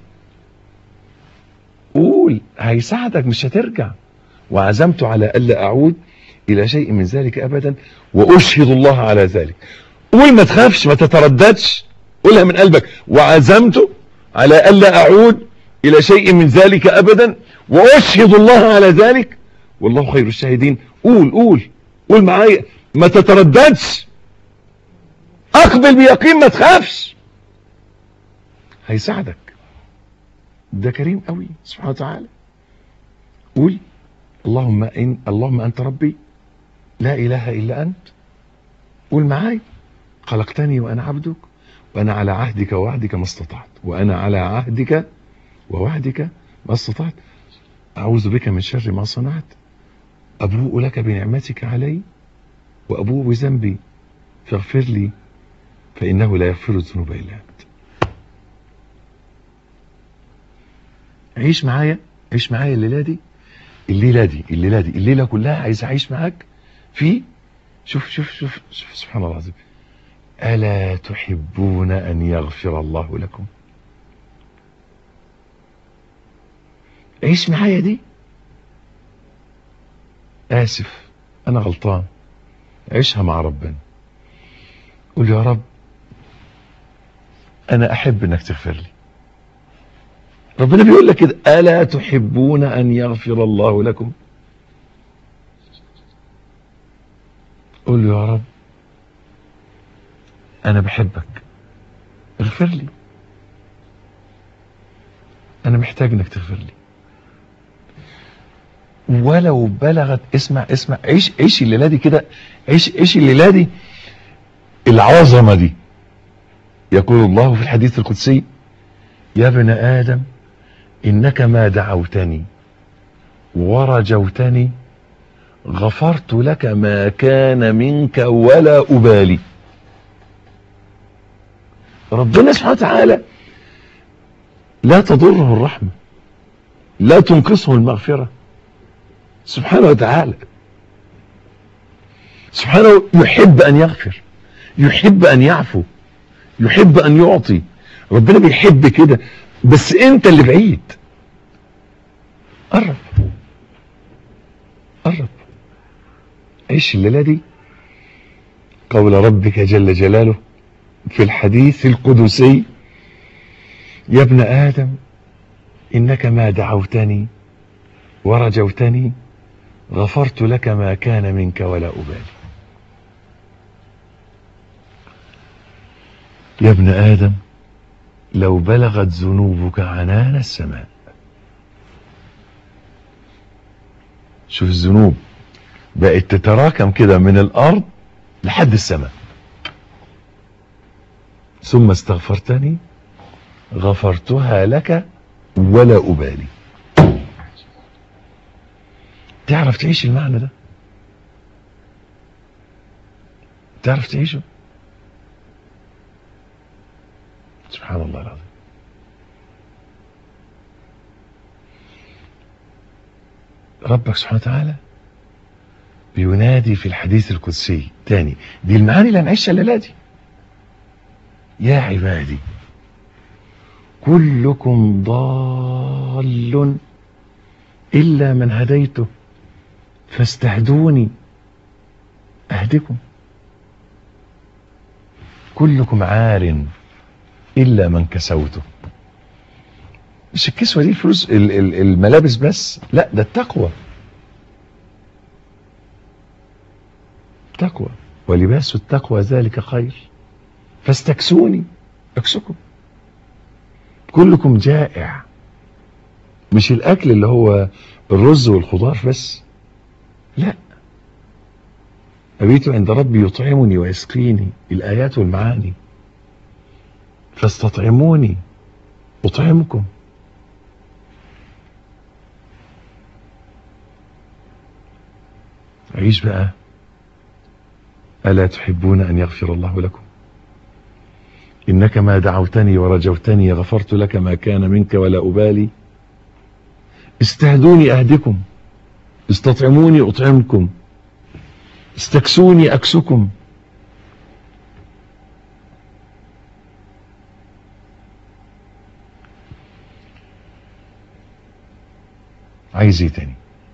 قول هيساعدك مش هترجع وعزمت على الا اعود الى شيء من ذلك ابدا واشهد الله على ذلك قول ما تخافش ما تترددش قولها من قلبك وعزمت على ألا أعود إلى شيء من ذلك أبدا وأشهد الله على ذلك والله خير الشاهدين قول قول قول معايا ما تترددش أقبل بيقين ما تخافش هيساعدك ده كريم قوي سبحانه وتعالى قول اللهم إن اللهم أنت ربي لا إله إلا أنت قول معاي خلقتني وأنا عبدك وأنا على عهدك ووعدك ما استطعت وأنا على عهدك ووعدك ما استطعت أعوذ بك من شر ما صنعت أبوء لك بنعمتك علي وأبوء بذنبي فاغفر لي فإنه لا يغفر الذنوب إلا أنت عيش معايا عيش معايا الليلة دي الليلة دي الليلة دي الليلة كلها عايز أعيش معاك في شوف شوف شوف, شوف سبحان الله العظيم ألا تحبون أن يغفر الله لكم عيش معايا دي آسف أنا غلطان عيشها مع ربنا قول يا رب أنا أحب أنك تغفر لي ربنا بيقول لك كده ألا تحبون أن يغفر الله لكم قول له يا رب أنا بحبك اغفر لي أنا محتاج أنك تغفر لي ولو بلغت اسمع اسمع عيش عيش الليلة دي كده عيش عيش الليلة دي العظمة دي يقول الله في الحديث القدسي يا ابن آدم إنك ما دعوتني ورجوتني غفرت لك ما كان منك ولا أبالي ربنا سبحانه وتعالى لا تضره الرحمة لا تنقصه المغفرة سبحانه وتعالى سبحانه يحب أن يغفر يحب أن يعفو يحب أن يعطي ربنا بيحب كده بس انت اللي بعيد قرب قرب عيش الليلة دي قول ربك جل جلاله في الحديث القدسي يا ابن آدم إنك ما دعوتني ورجوتني غفرت لك ما كان منك ولا أبالي يا ابن آدم لو بلغت ذنوبك عنان السماء شوف الذنوب بقت تتراكم كده من الأرض لحد السماء ثم استغفرتني غفرتها لك ولا أبالي تعرف تعيش المعنى ده تعرف تعيشه سبحان الله العظيم ربك سبحانه وتعالى بينادي في الحديث القدسي تاني دي المعاني اللي هنعيشها الليله دي يا عبادي كلكم ضال إلا من هديته فاستهدوني أهدكم كلكم عار إلا من كسوته مش الكسوة دي الفلوس ال- ال- الملابس بس لا ده التقوى تقوى ولباس التقوى ذلك خير فاستكسوني اكسكم كلكم جائع مش الاكل اللي هو الرز والخضار بس لا أبيت عند ربي يطعمني ويسقيني الآيات والمعاني فاستطعموني أطعمكم عيش بقى ألا تحبون أن يغفر الله لكم إنك ما دعوتني ورجوتني غفرت لك ما كان منك ولا أبالي استهدوني أهدكم استطعموني أطعمكم استكسوني أكسكم عايز ايه تاني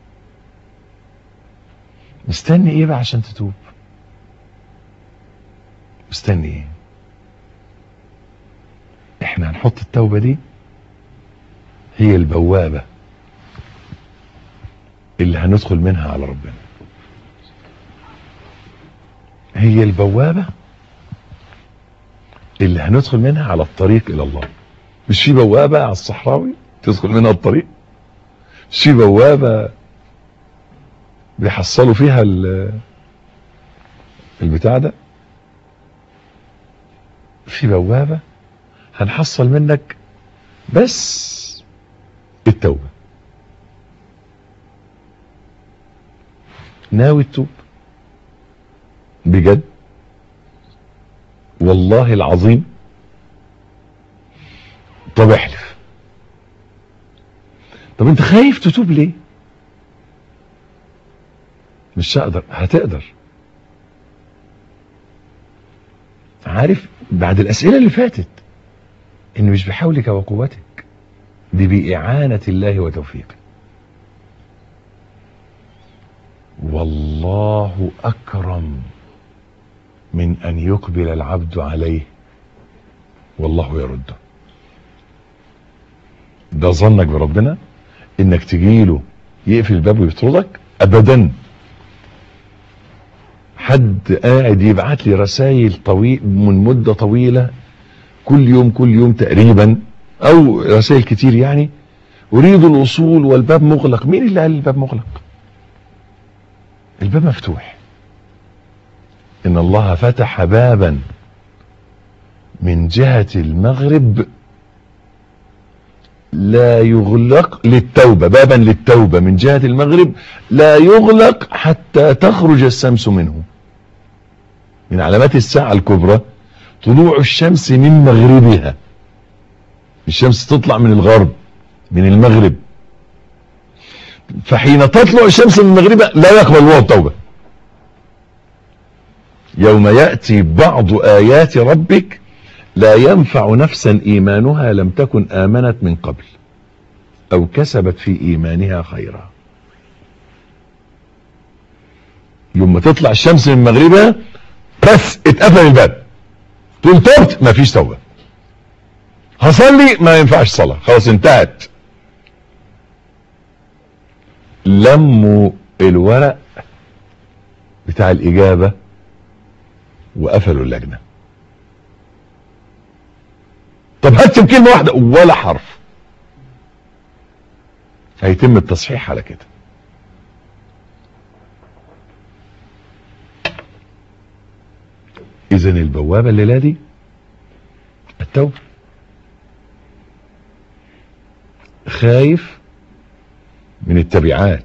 مستني ايه بقى عشان تتوب مستني ايه احنا هنحط التوبة دي هي البوابة اللي هندخل منها على ربنا هي البوابة اللي هندخل منها على الطريق الى الله مش في بوابة على الصحراوي تدخل منها الطريق مش في بوابة بيحصلوا فيها ال- البتاع ده في بوابة هنحصل منك بس التوبة ناوي تتوب بجد والله العظيم طب احلف طب انت خايف تتوب ليه مش هقدر هتقدر عارف بعد الاسئله اللي فاتت ان مش بحولك وقوتك دي باعانه الله وتوفيقه والله اكرم من ان يقبل العبد عليه والله يرده ده ظنك بربنا انك تجيله يقفل الباب ويطردك ابدا حد قاعد يبعت لي رسائل طويل من مده طويله كل يوم كل يوم تقريبا او رسائل كتير يعني اريد الوصول والباب مغلق مين اللي قال الباب مغلق الباب مفتوح ان الله فتح بابا من جهة المغرب لا يغلق للتوبة بابا للتوبة من جهة المغرب لا يغلق حتى تخرج الشمس منه من علامات الساعة الكبرى طلوع الشمس من مغربها الشمس تطلع من الغرب من المغرب فحين تطلع الشمس من مغربها لا يقبل الله التوبة يوم يأتي بعض آيات ربك لا ينفع نفسا إيمانها لم تكن آمنت من قبل أو كسبت في إيمانها خيرا يوم ما تطلع الشمس من مغربها بس اتقفل الباب تقول تبت ما فيش توبة هصلي ما ينفعش صلاة خلاص انتهت لموا الورق بتاع الإجابة وقفلوا اللجنة طب هكتب كلمة واحدة ولا حرف هيتم التصحيح على كده اذا البوابة الليلة دي التوبة خايف من التبعات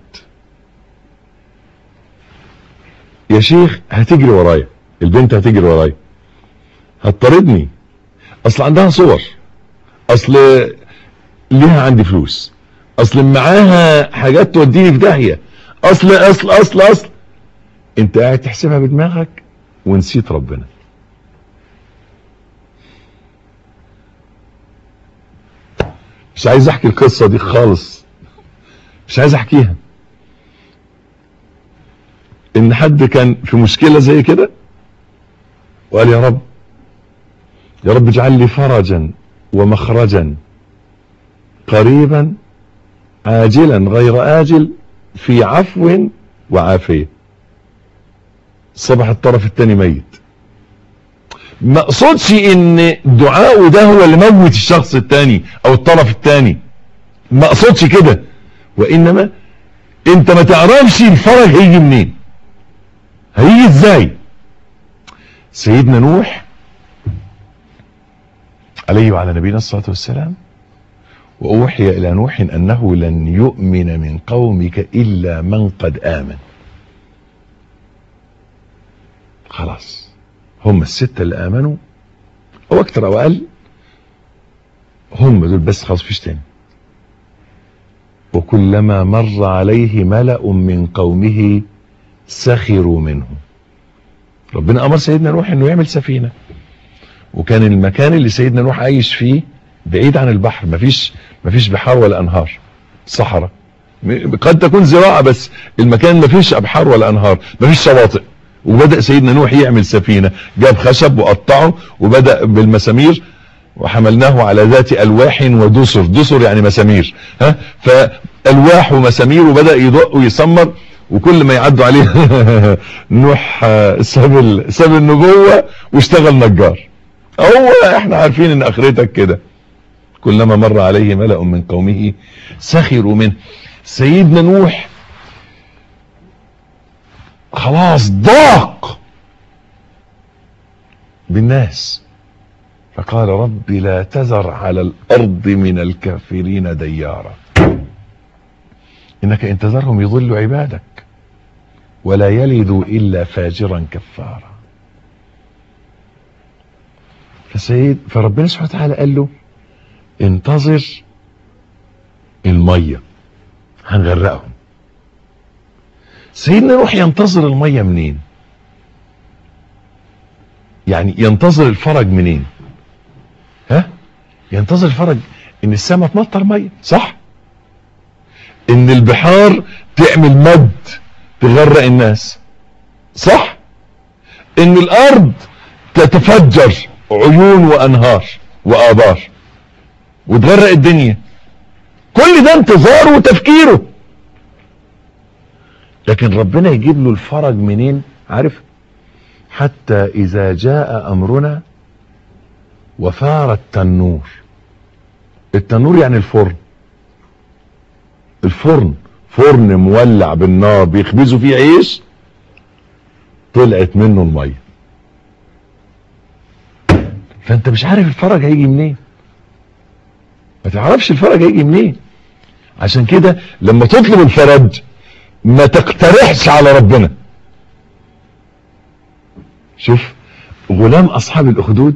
يا شيخ هتجري ورايا البنت هتجري ورايا هتطاردني اصل عندها صور اصل ليها عندي فلوس اصل معاها حاجات توديني في داهيه اصل اصل اصل اصل انت قاعد تحسبها بدماغك ونسيت ربنا مش عايز احكي القصه دي خالص مش عايز احكيها ان حد كان في مشكله زي كده وقال يا رب يا رب اجعل لي فرجا ومخرجا قريبا عاجلا غير آجل في عفو وعافية صبح الطرف الثاني ميت ما اقصدش ان دعاءه ده هو اللي موت الشخص الثاني او الطرف الثاني ما اقصدش كده وانما انت ما تعرفش الفرج هيجي منين هيجي ازاي سيدنا نوح عليه وعلى نبينا الصلاة والسلام وأوحي إلى نوح أنه لن يؤمن من قومك إلا من قد آمن خلاص هم الستة اللي آمنوا أو أكتر أو أقل هم دول بس خلاص فيش تاني وكلما مر عليه ملأ من قومه سخروا منه ربنا أمر سيدنا نوح أنه يعمل سفينة وكان المكان اللي سيدنا نوح عايش فيه بعيد عن البحر مفيش مفيش بحار ولا انهار صحراء قد تكون زراعة بس المكان مفيش ابحار ولا انهار مفيش شواطئ وبدأ سيدنا نوح يعمل سفينة جاب خشب وقطعه وبدأ بالمسامير وحملناه على ذات الواح ودسر دسر يعني مسامير ها فالواح ومسامير وبدا يدق ويسمر وكل ما يعدوا عليه نوح ساب ال- ساب النبوه واشتغل نجار هو احنا عارفين ان اخرتك كده كلما مر عليه ملأ من قومه سخروا منه سيدنا نوح خلاص ضاق بالناس فقال رب لا تذر على الأرض من الكافرين ديارا إنك إن تذرهم يضل عبادك ولا يلدوا إلا فاجرا كفارا فسيد فربنا سبحانه وتعالى قال له انتظر المية هنغرقهم سيدنا نوح ينتظر المية منين يعني ينتظر الفرج منين ها ينتظر الفرج ان السماء تمطر ميه صح ان البحار تعمل مد تغرق الناس صح ان الارض تتفجر عيون وانهار وابار وتغرق الدنيا كل ده انتظاره وتفكيره لكن ربنا يجيب له الفرج منين عارف حتى اذا جاء امرنا وفار التنور التنور يعني الفرن الفرن فرن مولع بالنار بيخبزوا فيه عيش طلعت منه الميه فانت مش عارف الفرج هيجي منين ما تعرفش الفرج هيجي منين عشان كده لما تطلب الفرج ما تقترحش على ربنا شوف غلام اصحاب الاخدود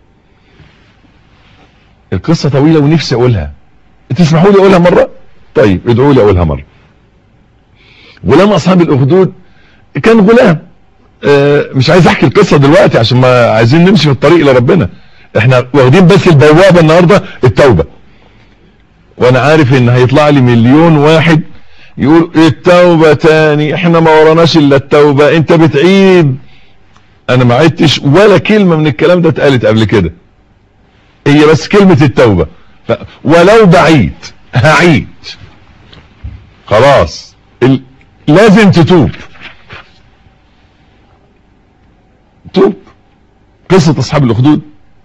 القصة طويلة ونفسي اقولها تسمحوا لي اقولها مرة طيب ادعوا لي اقولها مرة غلام اصحاب الاخدود كان غلام آه مش عايز احكي القصة دلوقتي عشان ما عايزين نمشي في الطريق لربنا احنا واخدين بس البوابة النهاردة التوبة وانا عارف ان هيطلع لي مليون واحد يقول التوبة تاني احنا ما وراناش الا التوبة انت بتعيد انا ما عدتش ولا كلمة من الكلام ده اتقالت قبل كده هي بس كلمة التوبة ف... ولو بعيد هعيد خلاص ال... لازم تتوب توب قصة اصحاب الاخدود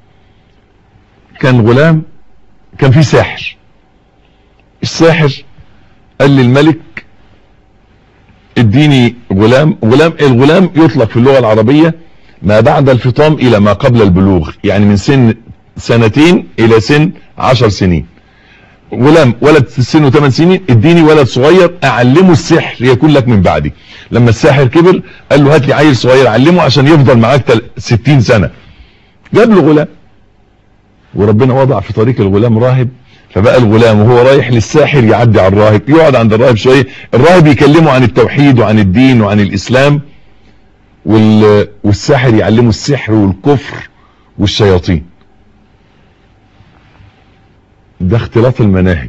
كان غلام كان في ساحر الساحر قال للملك اديني غلام غلام الغلام يطلق في اللغة العربية ما بعد الفطام الى ما قبل البلوغ يعني من سن سنتين الى سن عشر سنين غلام ولد سنه 8 سنين اديني ولد صغير اعلمه السحر يكون لك من بعدي لما الساحر كبر قال له هات لي عيل صغير علمه عشان يفضل معاك 60 سنة جاب له غلام وربنا وضع في طريق الغلام راهب فبقى الغلام وهو رايح للساحر يعدي على الراهب يقعد عند الراهب شوية الراهب يكلمه عن التوحيد وعن الدين وعن الاسلام وال... والساحر يعلمه السحر والكفر والشياطين ده اختلاط المناهج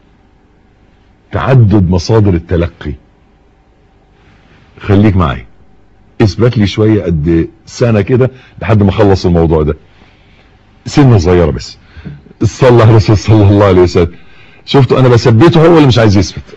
تعدد مصادر التلقي خليك معي اثبت لي شوية قد سنة كده لحد ما اخلص الموضوع ده سنة صغيرة بس صلى على الرسول صلى الله عليه وسلم شفتوا انا بثبته هو اللي مش عايز يثبت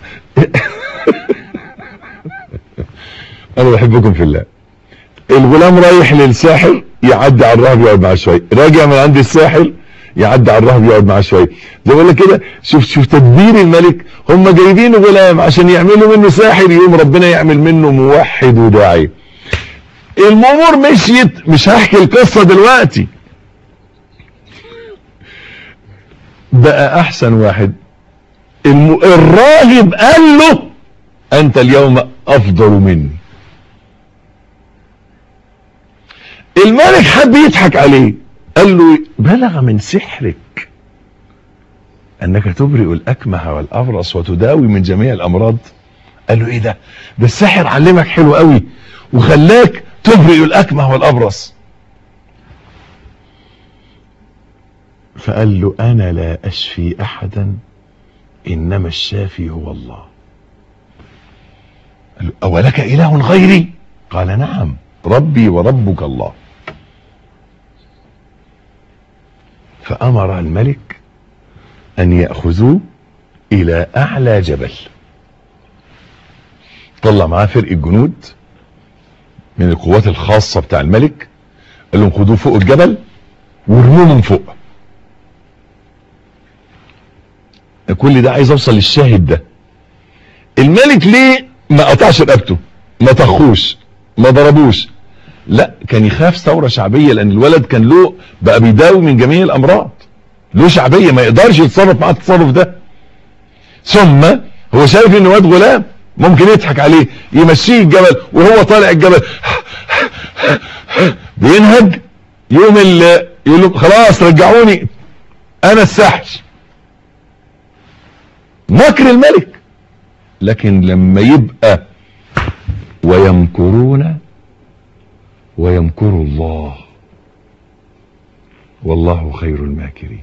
انا بحبكم في الله الغلام رايح للساحر يعدي على الراهب يقعد معاه شويه راجع من عند الساحر يعدي على الراهب يقعد معاه شويه زي بقول لك كده شوف شوف تدبير الملك هم جايبين غلام عشان يعملوا منه ساحر يقوم ربنا يعمل منه موحد وداعي الامور مشيت مش هحكي القصه دلوقتي بقى احسن واحد الم... الراهب قال له انت اليوم افضل مني الملك حب يضحك عليه قال له بلغ من سحرك انك تبرئ الاكمه والابرص وتداوي من جميع الامراض قال له ايه ده ده السحر علمك حلو قوي وخلاك تبرئ الاكمه والابرص فقال له انا لا اشفي احدا انما الشافي هو الله قال له اولك اله غيري قال نعم ربي وربك الله فأمر الملك أن يأخذوه إلى أعلى جبل طلع معاه فرق الجنود من القوات الخاصة بتاع الملك قال لهم خدوه فوق الجبل وارموه من فوق كل ده عايز اوصل للشاهد ده الملك ليه ما قطعش رقبته ما طخوش ما ضربوش لا كان يخاف ثورة شعبية لان الولد كان له بقى بيداوي من جميع الامراض له شعبية ما يقدرش يتصرف معاه التصرف ده ثم هو شايف ان واد غلام ممكن يضحك عليه يمشيه الجبل وهو طالع الجبل بينهج يوم ال يقول له خلاص رجعوني انا السحر مكر الملك لكن لما يبقى ويمكرون ويمكر الله والله خير الماكرين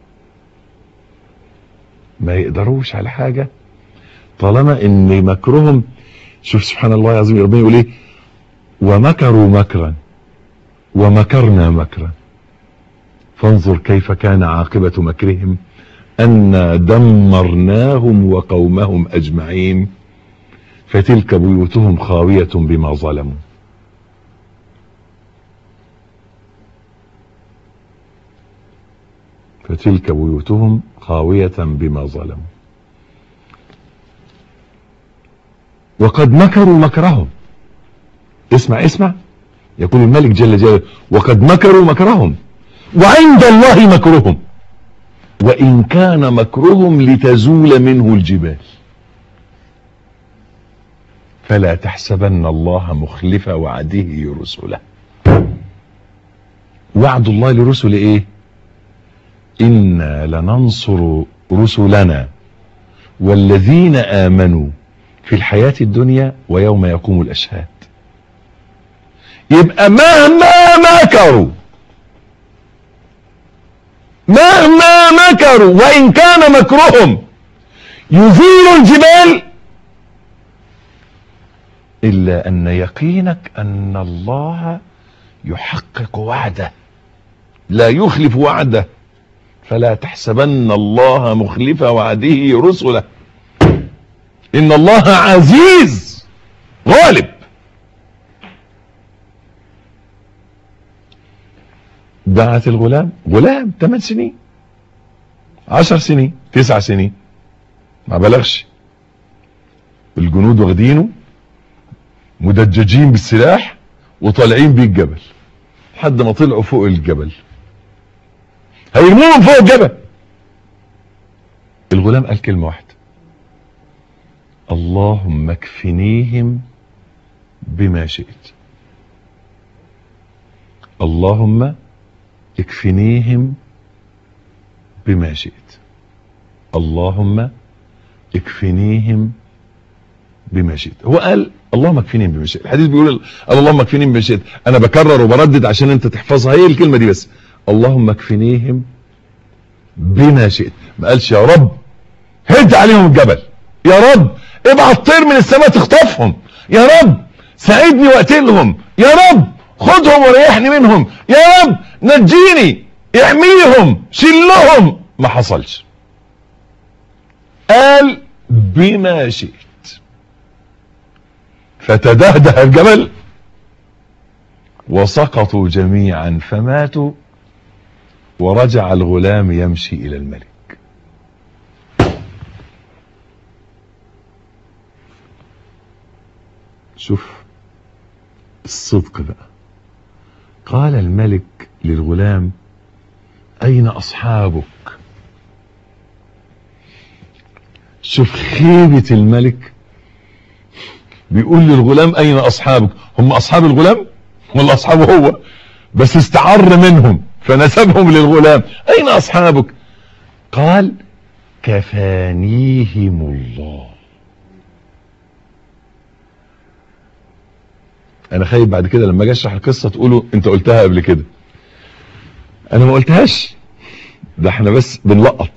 ما يقدروش على حاجة طالما ان مكرهم شوف سبحان الله العظيم ربنا يقول ايه ومكروا مكرا ومكرنا مكرا فانظر كيف كان عاقبة مكرهم أنا دمرناهم وقومهم أجمعين فتلك بيوتهم خاوية بما ظلموا فتلك بيوتهم خاوية بما ظلموا وقد مكروا مكرهم اسمع اسمع يقول الملك جل جلاله وقد مكروا مكرهم وعند الله مكرهم وإن كان مكرهم لتزول منه الجبال فلا تحسبن الله مخلف وعده رسله وعد الله لرسل ايه إنا لننصر رسلنا والذين آمنوا في الحياة الدنيا ويوم يقوم الأشهاد يبقى مهما مكروا مهما مكروا وإن كان مكرهم يزيل الجبال إلا أن يقينك أن الله يحقق وعده لا يخلف وعده فلا تحسبن الله مخلف وعده رسله إن الله عزيز غالب بعت الغلام غلام 8 سنين 10 سنين 9 سنين ما بلغش الجنود واخدينه مدججين بالسلاح وطالعين بيه الجبل لحد ما طلعوا فوق الجبل هيرموه من فوق الجبل الغلام قال كلمة واحدة اللهم اكفنيهم بما شئت اللهم اكفنيهم بما شئت اللهم اكفنيهم بما شئت هو قال اللهم اكفنيهم بما شئت الحديث بيقول قال اللهم اكفنيهم بما شئت انا بكرر وبردد عشان انت تحفظها هي الكلمة دي بس اللهم اكفنيهم بما شئت ما قالش يا رب هد عليهم الجبل يا رب ابعت طير من السماء تخطفهم يا رب ساعدني واقتلهم يا رب خدهم وريحني منهم يا رب نجيني احميهم شلهم ما حصلش قال بما شئت فتدهده الجبل وسقطوا جميعا فماتوا ورجع الغلام يمشي الى الملك شوف الصدق بقى قال الملك للغلام اين اصحابك شوف خيبة الملك بيقول للغلام اين اصحابك هم اصحاب الغلام ولا اصحابه هو بس استعر منهم فنسبهم للغلام اين اصحابك قال كفانيهم الله انا خايف بعد كده لما اجي اشرح القصه تقولوا انت قلتها قبل كده انا ما قلتهاش ده احنا بس بنلقط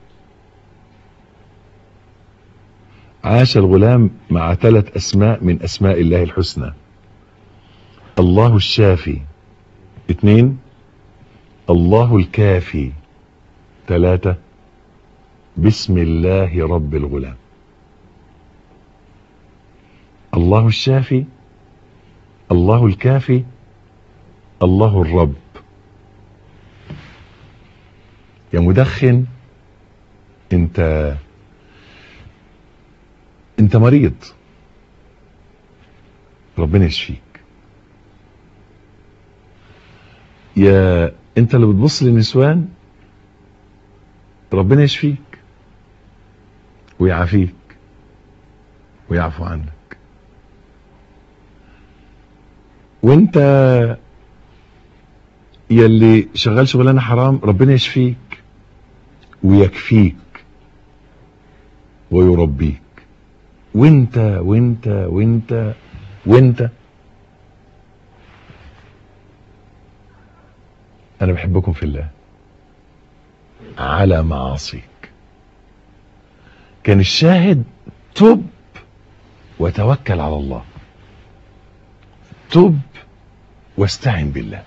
عاش الغلام مع ثلاث اسماء من اسماء الله الحسنى الله الشافي اثنين الله الكافي ثلاثة بسم الله رب الغلام الله الشافي الله الكافي الله الرب يا مدخن انت انت مريض ربنا يشفيك يا انت اللي بتبص للنسوان ربنا يشفيك ويعافيك ويعفو عنك وانت يلي شغال شغلانه حرام ربنا يشفيك ويكفيك ويربيك وانت وانت وانت وانت انا بحبكم في الله على معاصيك كان الشاهد تب وتوكل على الله تب واستعن بالله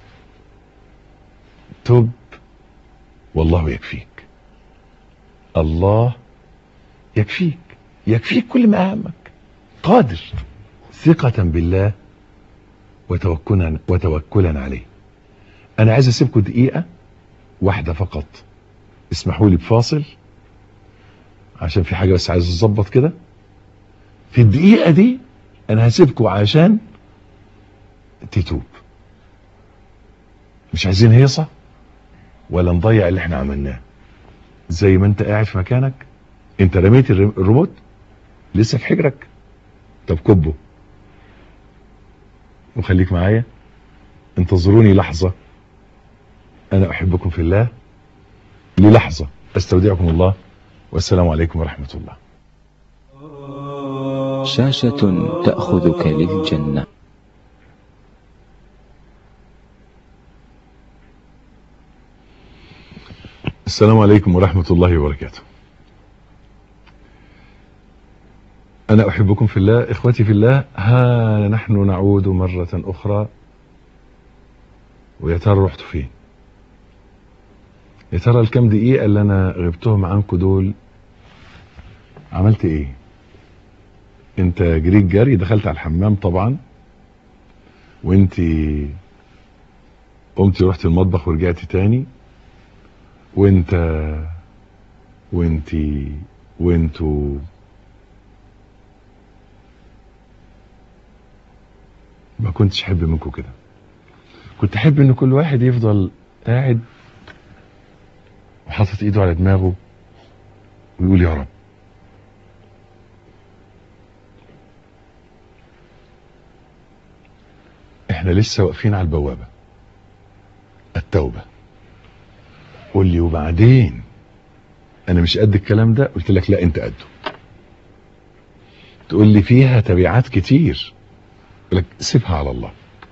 تب والله يكفيك الله يكفيك يكفيك كل ما أهمك قادر ثقة بالله وتوكلا وتوكلا عليه أنا عايز أسيبكم دقيقة واحدة فقط اسمحوا لي بفاصل عشان في حاجة بس عايز أظبط كده في الدقيقة دي أنا هسيبكم عشان تتوب مش عايزين هيصة ولا نضيع اللي احنا عملناه زي ما انت قاعد في مكانك انت رميت الرم- الريموت لسه في حجرك طب كبه وخليك معايا انتظروني لحظة انا احبكم في الله للحظة استودعكم الله والسلام عليكم ورحمة الله شاشة تأخذك للجنة السلام عليكم ورحمة الله وبركاته أنا أحبكم في الله إخوتي في الله ها نحن نعود مرة أخرى ويا ترى رحتوا فين يا ترى الكام دقيقة اللي أنا غبتهم عنكم دول عملت إيه أنت جريت جري دخلت على الحمام طبعا وأنت قمتي رحت المطبخ ورجعتي تاني وانت وانتي وانتوا ما كنتش احب منكم كده كنت احب ان كل واحد يفضل قاعد وحاطط ايده على دماغه ويقول يا رب احنا لسه واقفين على البوابة التوبة قول لي وبعدين انا مش قد الكلام ده قلت لك لا انت قده تقول لي فيها تبعات كتير قلت لك سيبها على الله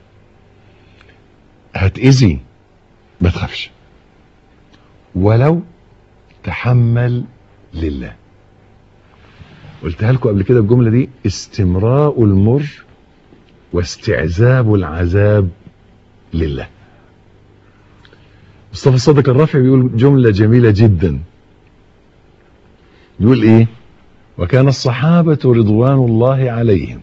هتأذي ما تخافش ولو تحمل لله قلتها لكم قبل كده الجملة دي استمراء المر واستعذاب العذاب لله مصطفى صادق الرافع بيقول جملة جميلة جدا يقول ايه وكان الصحابة رضوان الله عليهم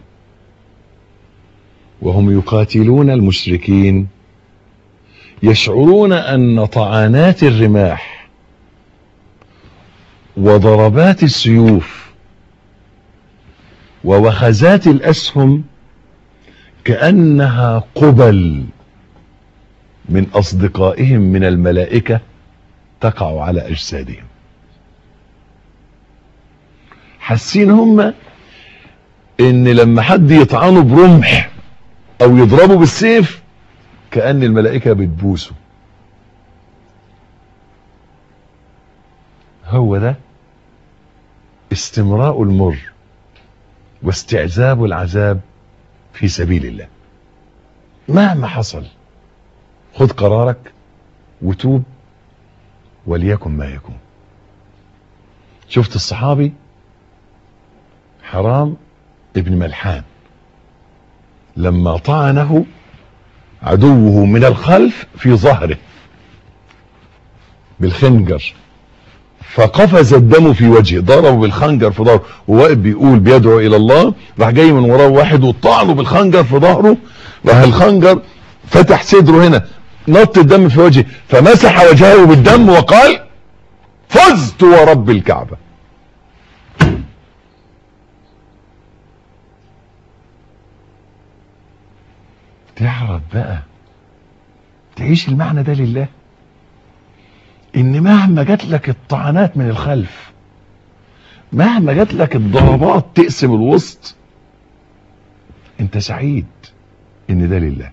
وهم يقاتلون المشركين يشعرون ان طعنات الرماح وضربات السيوف ووخزات الاسهم كانها قبل من اصدقائهم من الملائكه تقع على اجسادهم حاسين هم ان لما حد يطعنه برمح او يضربه بالسيف كأن الملائكة بتبوسه هو ده استمراء المر واستعذاب العذاب في سبيل الله مهما حصل خد قرارك وتوب وليكن ما يكون شفت الصحابي حرام ابن ملحان لما طعنه عدوه من الخلف في ظهره بالخنجر فقفز الدم في وجهه ضربه بالخنجر في ظهره وواقف بيقول بيدعو الى الله راح جاي من وراه واحد وطعنه بالخنجر في ظهره راح الخنجر فتح صدره هنا نط الدم في وجهه فمسح وجهه بالدم وقال فزت ورب الكعبة تعرف بقى تعيش المعنى ده لله ان مهما جات لك الطعنات من الخلف مهما جات لك الضربات تقسم الوسط انت سعيد ان ده لله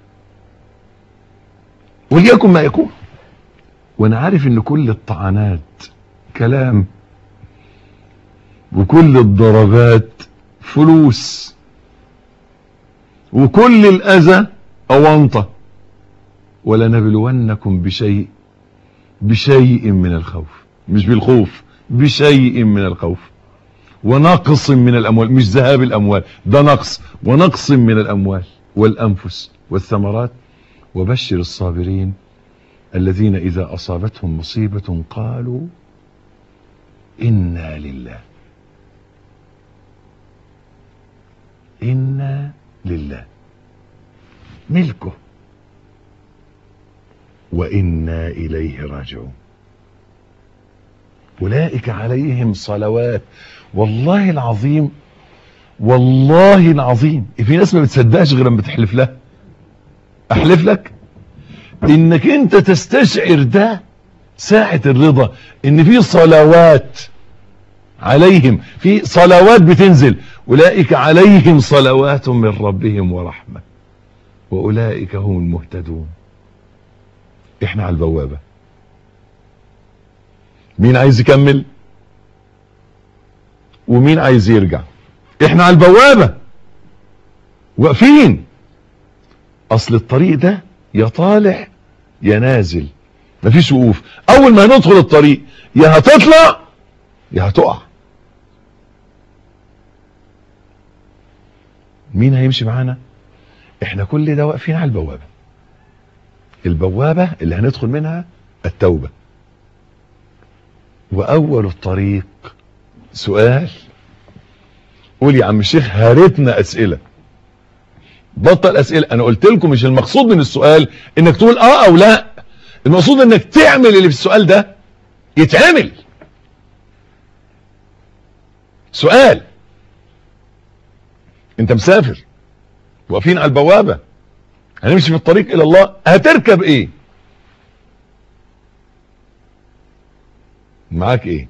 وليكن ما يكون وانا عارف ان كل الطعنات كلام وكل الضربات فلوس وكل الاذى اونطه ولنبلونكم بشيء بشيء من الخوف مش بالخوف بشيء من الخوف ونقص من الاموال مش ذهاب الاموال ده نقص ونقص من الاموال والانفس والثمرات وبشر الصابرين الذين اذا اصابتهم مصيبه قالوا انا لله انا لله ملكه وانا اليه راجعون اولئك عليهم صلوات والله العظيم والله العظيم في ناس ما بتصدقش غير لما بتحلف لها احلف لك انك انت تستشعر ده ساعة الرضا ان في صلوات عليهم في صلوات بتنزل اولئك عليهم صلوات من ربهم ورحمة واولئك هم المهتدون احنا على البوابة مين عايز يكمل ومين عايز يرجع احنا على البوابة واقفين اصل الطريق ده يا طالع يا نازل مفيش وقوف اول ما ندخل الطريق يا هتطلع يا هتقع مين هيمشي معانا احنا كل ده واقفين على البوابة البوابة اللي هندخل منها التوبة واول الطريق سؤال قول يا عم الشيخ هارتنا اسئله بطل اسئله انا قلت لكم مش المقصود من السؤال انك تقول اه او لا المقصود انك تعمل اللي في السؤال ده يتعمل سؤال انت مسافر واقفين على البوابه هنمشي في الطريق الى الله هتركب ايه معاك ايه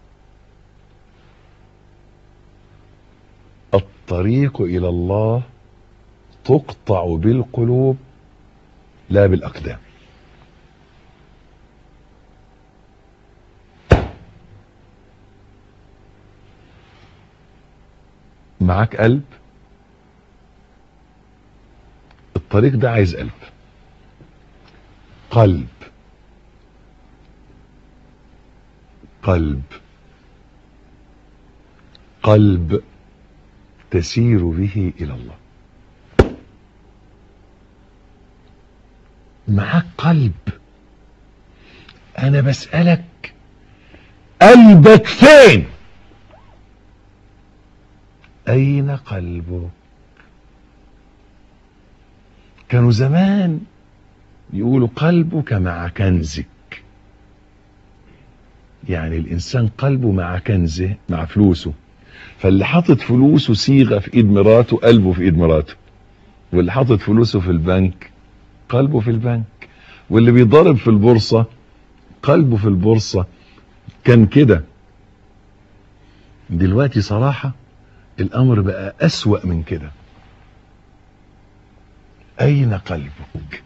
الطريق الى الله تقطع بالقلوب لا بالاقدام معاك قلب الطريق ده عايز قلب قلب قلب قلب تسير به الى الله معاك قلب انا بسألك قلبك فين اين قلبك كانوا زمان يقولوا قلبك مع كنزك يعني الانسان قلبه مع كنزه مع فلوسه فاللي حاطط فلوسه صيغه في ايد مراته قلبه في ايد مراته واللي حاطط فلوسه في البنك قلبه في البنك واللي بيضرب في البورصه قلبه في البورصه كان كده دلوقتي صراحه الامر بقى اسوا من كده اين قلبك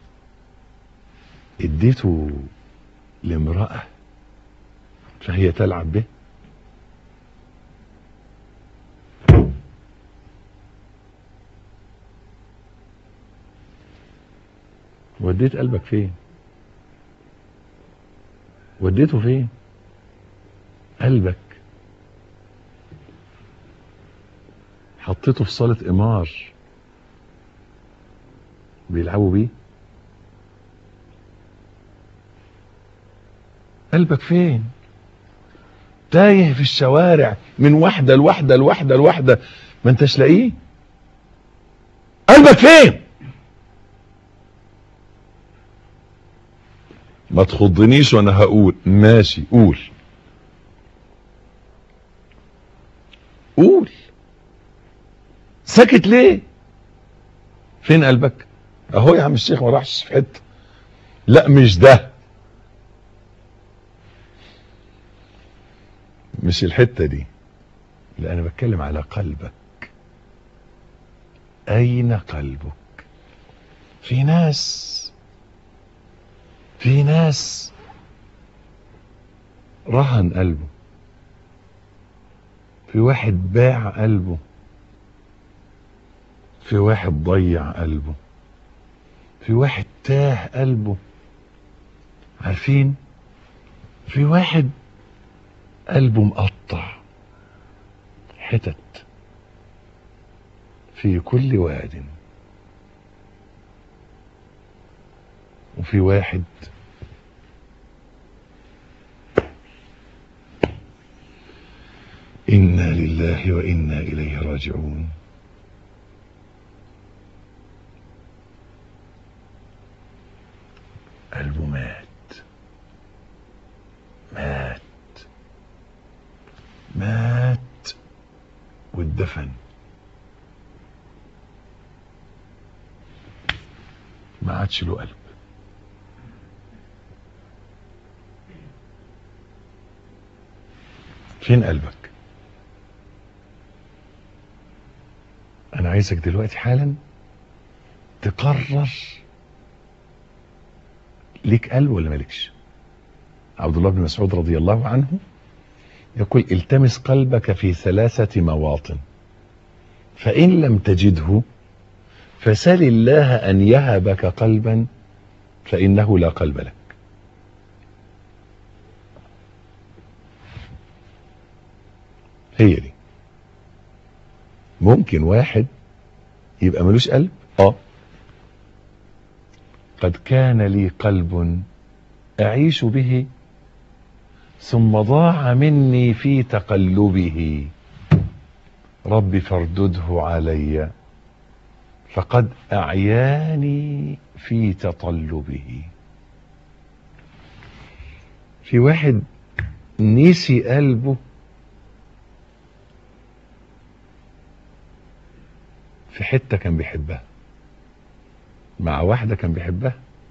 اديته لامراه فهي تلعب به وديت قلبك فين وديته فين قلبك حطيته في صالة قمار بيلعبوا بيه قلبك فين تايه في الشوارع من واحدة لواحدة لواحدة لواحدة ما انتش لاقيه قلبك فين ما تخضنيش وانا هقول ماشي قول قول ساكت ليه فين قلبك اهو يا عم الشيخ ما راحش في حته لا مش ده مش الحته دي لا انا بتكلم على قلبك اين قلبك في ناس في ناس رهن قلبه في واحد باع قلبه في واحد ضيع قلبه في واحد تاه قلبه عارفين في واحد قلبه مقطع حتت في كل واد وفي واحد إنا لله وإنا إليه راجعون قلبه مات مات مات واتدفن ما عادش له قلب فين قلبك انا عايزك دلوقتي حالا تقرر ليك قلب ولا مالكش عبد الله بن مسعود رضي الله عنه يقول التمس قلبك في ثلاثة مواطن فإن لم تجده فسل الله أن يهبك قلبا فإنه لا قلب لك هي دي ممكن واحد يبقى ملوش قلب اه قد كان لي قلب أعيش به ثم ضاع مني في تقلبه رب فاردده علي فقد أعياني في تطلبه في واحد نسي قلبه في حتة كان بيحبها مع واحدة كان بيحبها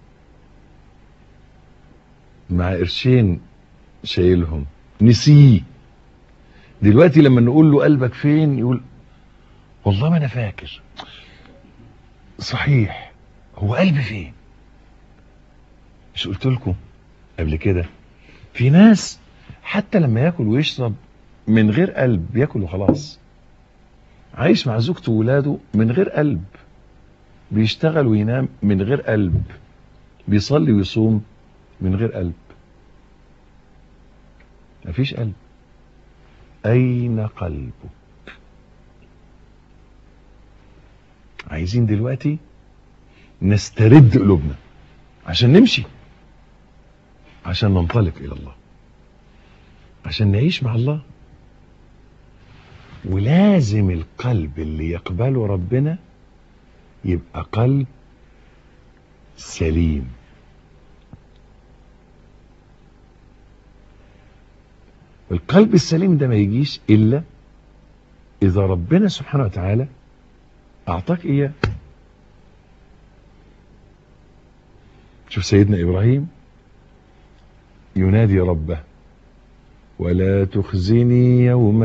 مع قرشين شايلهم نسيه دلوقتي لما نقول له قلبك فين يقول والله ما انا فاكر صحيح هو قلبي فين مش قلت لكم قبل كده في ناس حتى لما ياكل ويشرب من غير قلب بياكل وخلاص عايش مع زوجته وولاده من غير قلب بيشتغل وينام من غير قلب بيصلي ويصوم من غير قلب مفيش قلب أين قلبك عايزين دلوقتي نسترد قلوبنا عشان نمشي عشان ننطلق إلى الله عشان نعيش مع الله ولازم القلب اللي يقبله ربنا يبقى قلب سليم القلب السليم ده ما يجيش إلا إذا ربنا سبحانه وتعالى أعطاك إياه شوف سيدنا إبراهيم ينادي ربه ولا تخزني يوم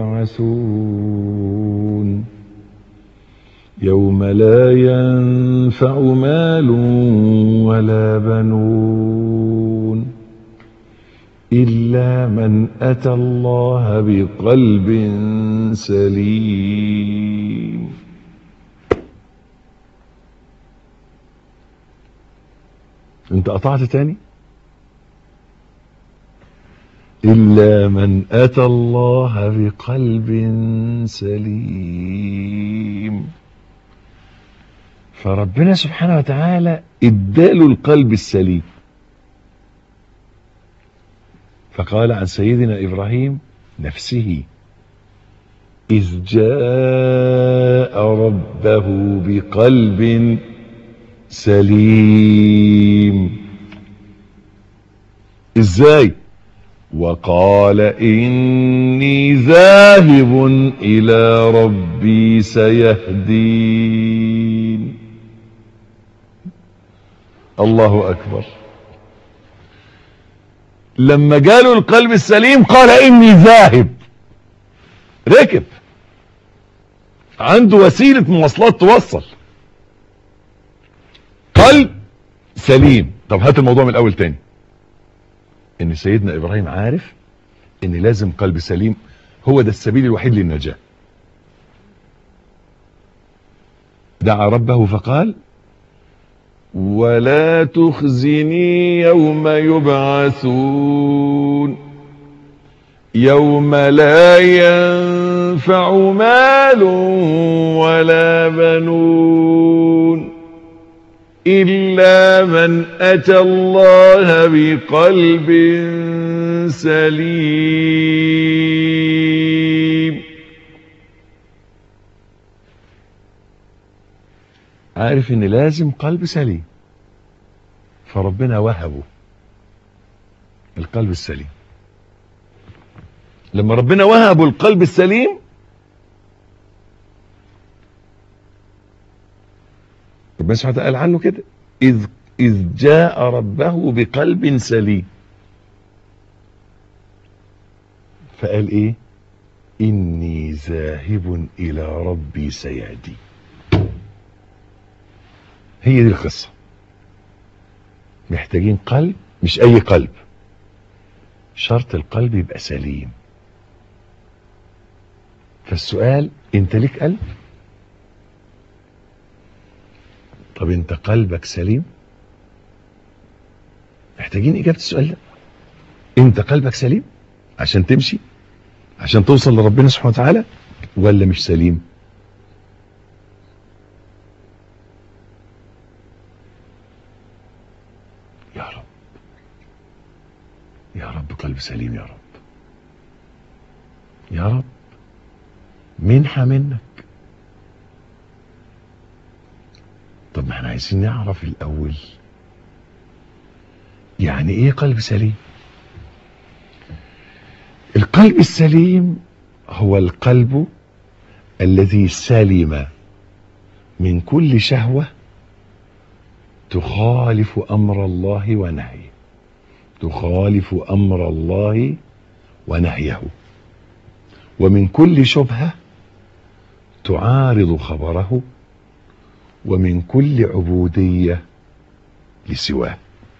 يبعثون يوم لا ينفع مال ولا بنون إلا من أتى الله بقلب سليم انت قطعت تاني إلا من أتى الله بقلب سليم فربنا سبحانه وتعالى اداله القلب السليم فقال عن سيدنا إبراهيم نفسه إذ جاء ربه بقلب سليم ازاي وقال إني ذاهب إلى ربي سيهدين الله أكبر لما جاله القلب السليم قال إني ذاهب ركب عنده وسيلة مواصلات توصل قلب سليم طب هات الموضوع من الأول تاني ان سيدنا ابراهيم عارف ان لازم قلب سليم هو ده السبيل الوحيد للنجاة دعا ربه فقال ولا تخزني يوم يبعثون يوم لا ينفع مال ولا بنون إلا من أتى الله بقلب سليم عارف ان لازم قلب سليم فربنا وهبه القلب السليم لما ربنا وهبه القلب السليم ربنا سبحانه وتعالى قال عنه كده إذ, إذ جاء ربه بقلب سليم فقال إيه إني ذاهب إلى ربي سيهدي هي دي القصة محتاجين قلب مش أي قلب شرط القلب يبقى سليم فالسؤال انت ليك قلب طب انت قلبك سليم محتاجين اجابه السؤال ده انت قلبك سليم عشان تمشي عشان توصل لربنا سبحانه وتعالى ولا مش سليم يا رب يا رب قلب سليم يا رب يا رب منحة منك طب ما احنا عايزين نعرف الاول يعني ايه قلب سليم القلب السليم هو القلب الذي سلم من كل شهوة تخالف امر الله ونهيه تخالف امر الله ونهيه ومن كل شبهة تعارض خبره ومن كل عبودية لسواه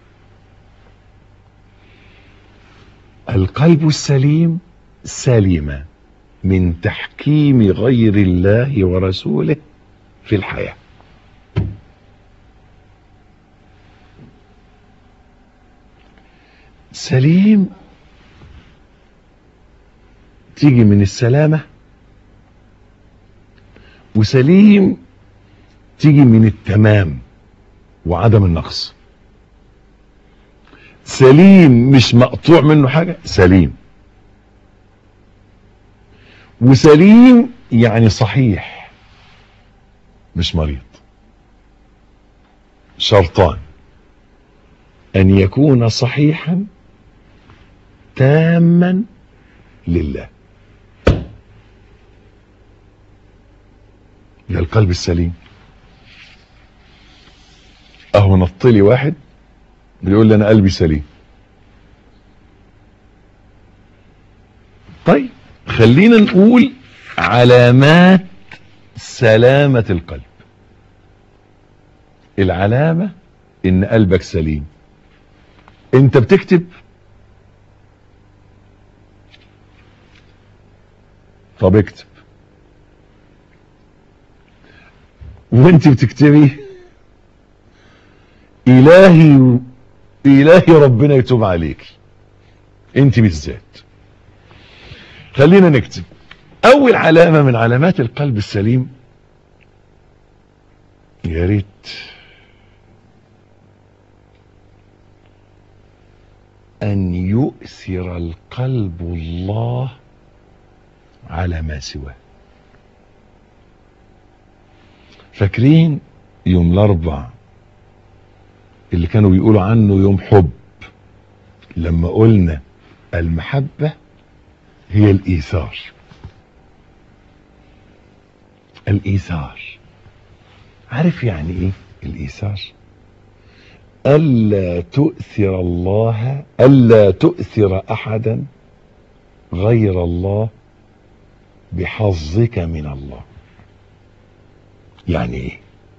القلب السليم سلم من تحكيم غير الله ورسوله في الحياة سليم تيجي من السلامة وسليم تيجي من التمام وعدم النقص سليم مش مقطوع منه حاجة سليم وسليم يعني صحيح مش مريض شرطان أن يكون صحيحا تاما لله ده القلب السليم اهو نطلي واحد بيقول لي انا قلبي سليم طيب خلينا نقول علامات سلامة القلب العلامة ان قلبك سليم انت بتكتب طب اكتب وانت بتكتبي الهي الهي ربنا يتوب عليك انت بالذات خلينا نكتب اول علامة من علامات القلب السليم يا ريت أن يؤثر القلب الله على ما سواه فاكرين يوم الأربع اللي كانوا بيقولوا عنه يوم حب لما قلنا المحبة هي الإيثار الإيثار عارف يعني إيه الإيثار ألا تؤثر الله ألا تؤثر أحدا غير الله بحظك من الله يعني ايه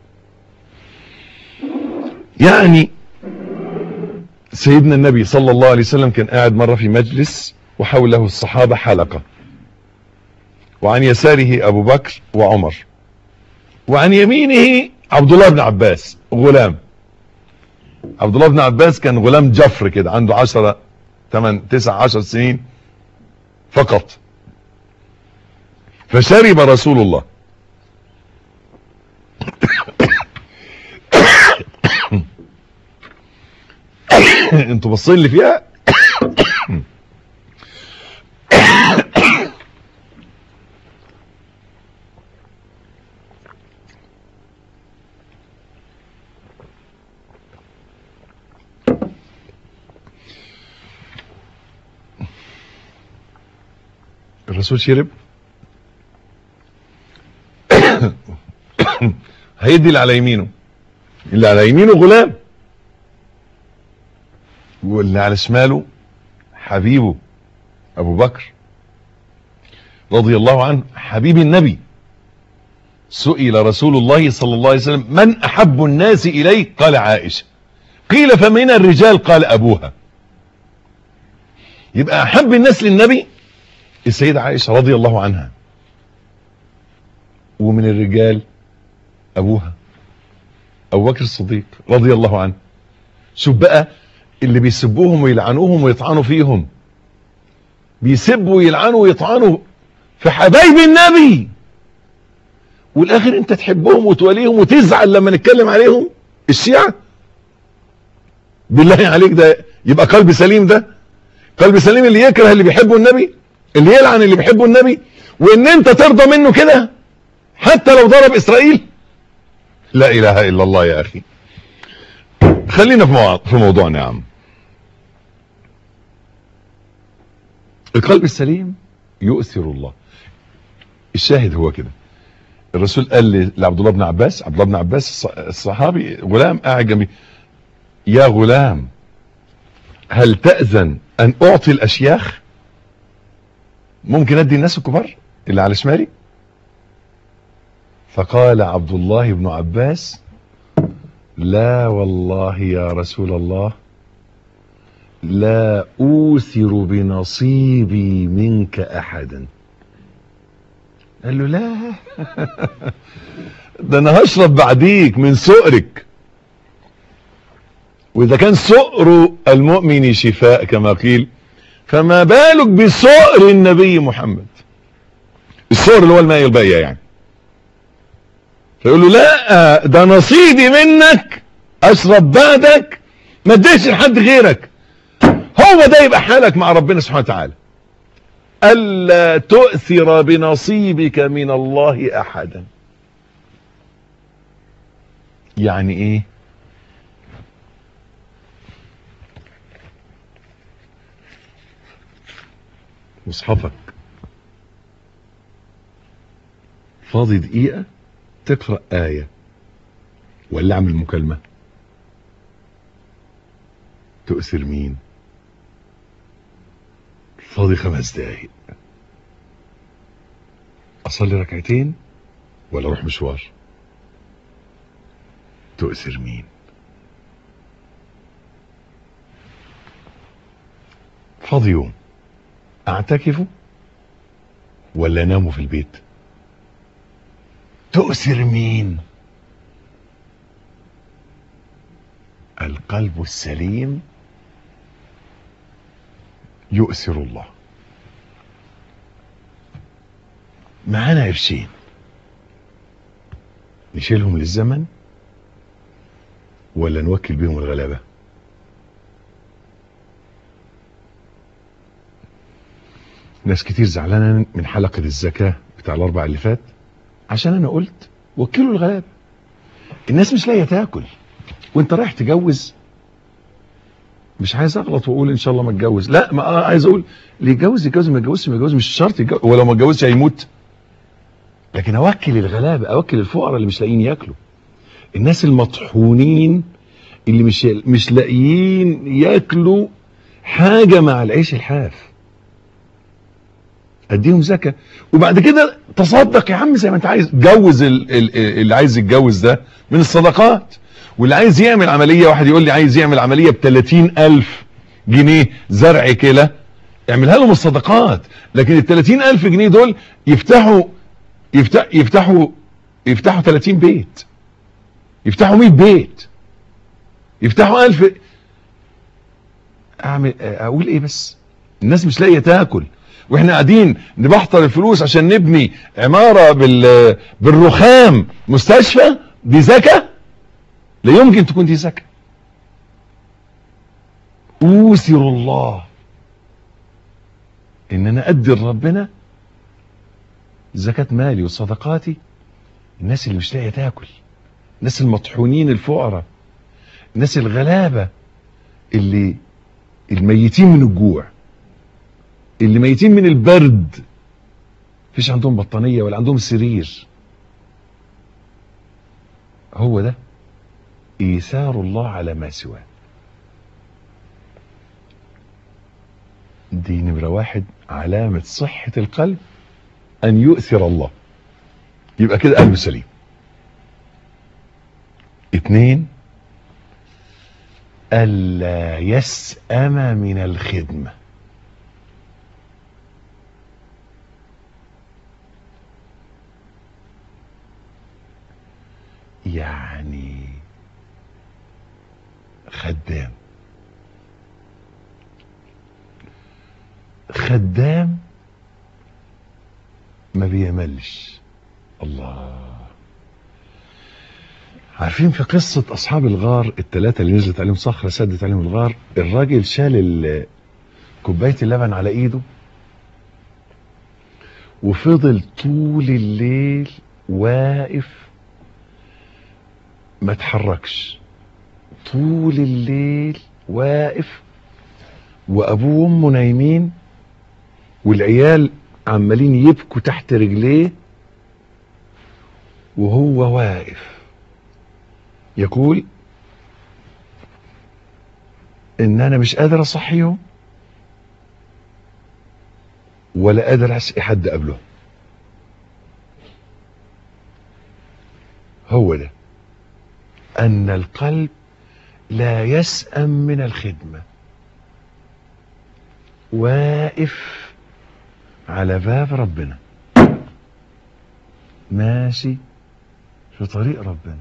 يعني سيدنا النبي صلى الله عليه وسلم كان قاعد مرة في مجلس وحوله الصحابة حلقة وعن يساره أبو بكر وعمر وعن يمينه عبد الله بن عباس غلام عبد الله بن عباس كان غلام جفر كده عنده عشرة تمن تسع عشر سنين فقط فشرب رسول الله انتوا باصين لي فيها الرسول شرب هيدي اللي على يمينه اللي على يمينه غلام واللي على شماله حبيبه ابو بكر رضي الله عنه حبيب النبي سئل رسول الله صلى الله عليه وسلم من احب الناس اليك قال عائشه قيل فمن الرجال قال ابوها يبقى احب الناس للنبي السيده عائشه رضي الله عنها ومن الرجال ابوها ابو بكر الصديق رضي الله عنه شوف بقى اللي بيسبوهم ويلعنوهم ويطعنوا فيهم بيسبوا ويلعنوا ويطعنوا في حبايب النبي والاخر انت تحبهم وتوليهم وتزعل لما نتكلم عليهم الشيعة بالله عليك ده يبقى قلب سليم ده قلب سليم اللي يكره اللي بيحبوا النبي اللي يلعن اللي بيحبوا النبي وان انت ترضى منه كده حتى لو ضرب اسرائيل لا اله الا الله يا اخي خلينا في موضوع في موضوعنا يا عم القلب السليم يؤثر الله الشاهد هو كده الرسول قال لعبد الله بن عباس عبد الله بن عباس الصحابي غلام قاعد جنبي يا غلام هل تأذن أن أعطي الأشياخ ممكن أدي الناس الكبار اللي على شمالي فقال عبد الله بن عباس لا والله يا رسول الله لا أوثر بنصيبي منك أحدا قال له لا ده أنا هشرب بعديك من سؤرك وإذا كان سؤر المؤمن شفاء كما قيل فما بالك بسؤر النبي محمد السؤر اللي هو الماء الباقية يعني فيقول له لا ده نصيبي منك اشرب بعدك ما اديش لحد غيرك هو ده يبقى حالك مع ربنا سبحانه وتعالى الا تؤثر بنصيبك من الله احدا يعني ايه مصحفك فاضي دقيقه تقرأ آية ولا اعمل مكالمة تؤثر مين فاضي خمس دقايق اصلي ركعتين ولا اروح مشوار تؤثر مين فاضي يوم اعتكفه ولا انامه في البيت تؤثر مين القلب السليم يؤثر الله معانا قرشين نشيلهم للزمن ولا نوكل بيهم الغلابة ناس كتير زعلانة من حلقة الزكاة بتاع الأربع اللي فات عشان أنا قلت وكلوا الغلاب الناس مش لاقية تاكل وانت رايح تجوز مش عايز اغلط واقول ان شاء الله ما اتجوز لا ما آه عايز اقول اللي يتجوز يتجوز ما يتجوزش ما يتجوز مش شرط يتجوز ولو ما اتجوزش هيموت لكن اوكل الغلابه اوكل الفقراء اللي مش لاقيين ياكلوا الناس المطحونين اللي مش مش لاقيين ياكلوا حاجه مع العيش الحاف اديهم زكاه وبعد كده تصدق يا عم زي ما انت عايز جوز ال- ال- اللي عايز يتجوز ده من الصدقات واللي عايز يعمل عمليه واحد يقول لي عايز يعمل عمليه ب 30000 جنيه زرع كلى اعملها له من الصدقات لكن ال 30000 جنيه دول يفتحوا يفتح يفتحوا يفتحوا 30 بيت يفتحوا 100 بيت يفتحوا 1000 اعمل اقول ايه بس الناس مش لاقيه تاكل واحنا قاعدين نبحتر الفلوس عشان نبني عماره بال بالرخام مستشفى دي زكاه لا يمكن تكون دي زكاه اوثر الله ان انا ادي لربنا زكاه مالي وصدقاتي الناس اللي مش لاقيه تاكل الناس المطحونين الفقراء الناس الغلابه اللي الميتين من الجوع اللي ميتين من البرد مفيش عندهم بطانيه ولا عندهم سرير هو ده ايثار الله على ما سواه دي نمره واحد علامه صحه القلب ان يؤثر الله يبقى كده قلبه سليم اتنين الا يسأم من الخدمه يعني خدام خدام ما بيملش الله عارفين في قصة أصحاب الغار الثلاثة اللي نزلت عليهم صخرة سدت عليهم الغار الراجل شال ال- كوباية اللبن على إيده وفضل طول الليل واقف ما تحركش طول الليل واقف وابوه وامه نايمين والعيال عمالين يبكوا تحت رجليه وهو واقف يقول ان انا مش قادر اصحيهم ولا قادر اسقي حد قبله هو ده ان القلب لا يسأم من الخدمة واقف على باب ربنا ماشي في طريق ربنا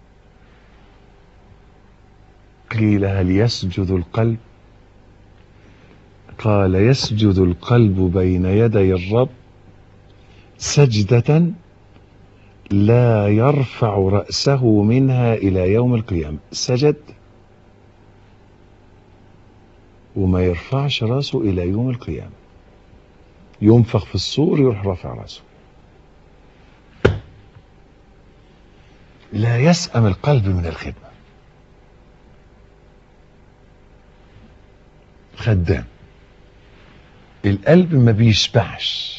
قيل هل يسجد القلب قال يسجد القلب بين يدي الرب سجدة لا يرفع رأسه منها إلى يوم القيامة سجد وما يرفعش راسه إلى يوم القيامة ينفخ في الصور يروح رافع راسه لا يسأم القلب من الخدمة خدام القلب ما بيشبعش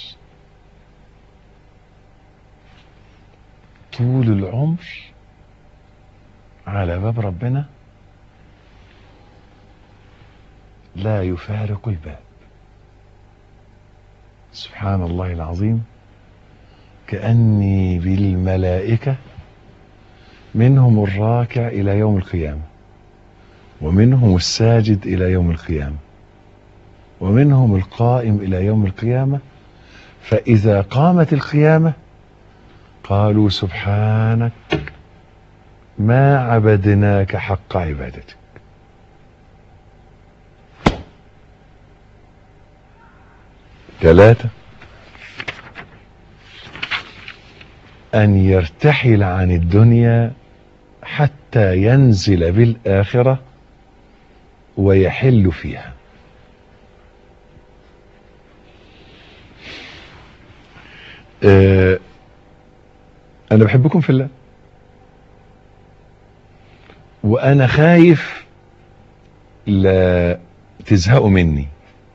طول العمر على باب ربنا لا يفارق الباب سبحان الله العظيم كأني بالملائكة منهم الراكع إلى يوم القيامة ومنهم الساجد إلى يوم القيامة ومنهم القائم إلى يوم القيامة فإذا قامت القيامة قالوا سبحانك ما عبدناك حق عبادتك ثلاثة أن يرتحل عن الدنيا حتى ينزل بالآخرة ويحل فيها آه انا بحبكم في الله وانا خايف لا تزهقوا مني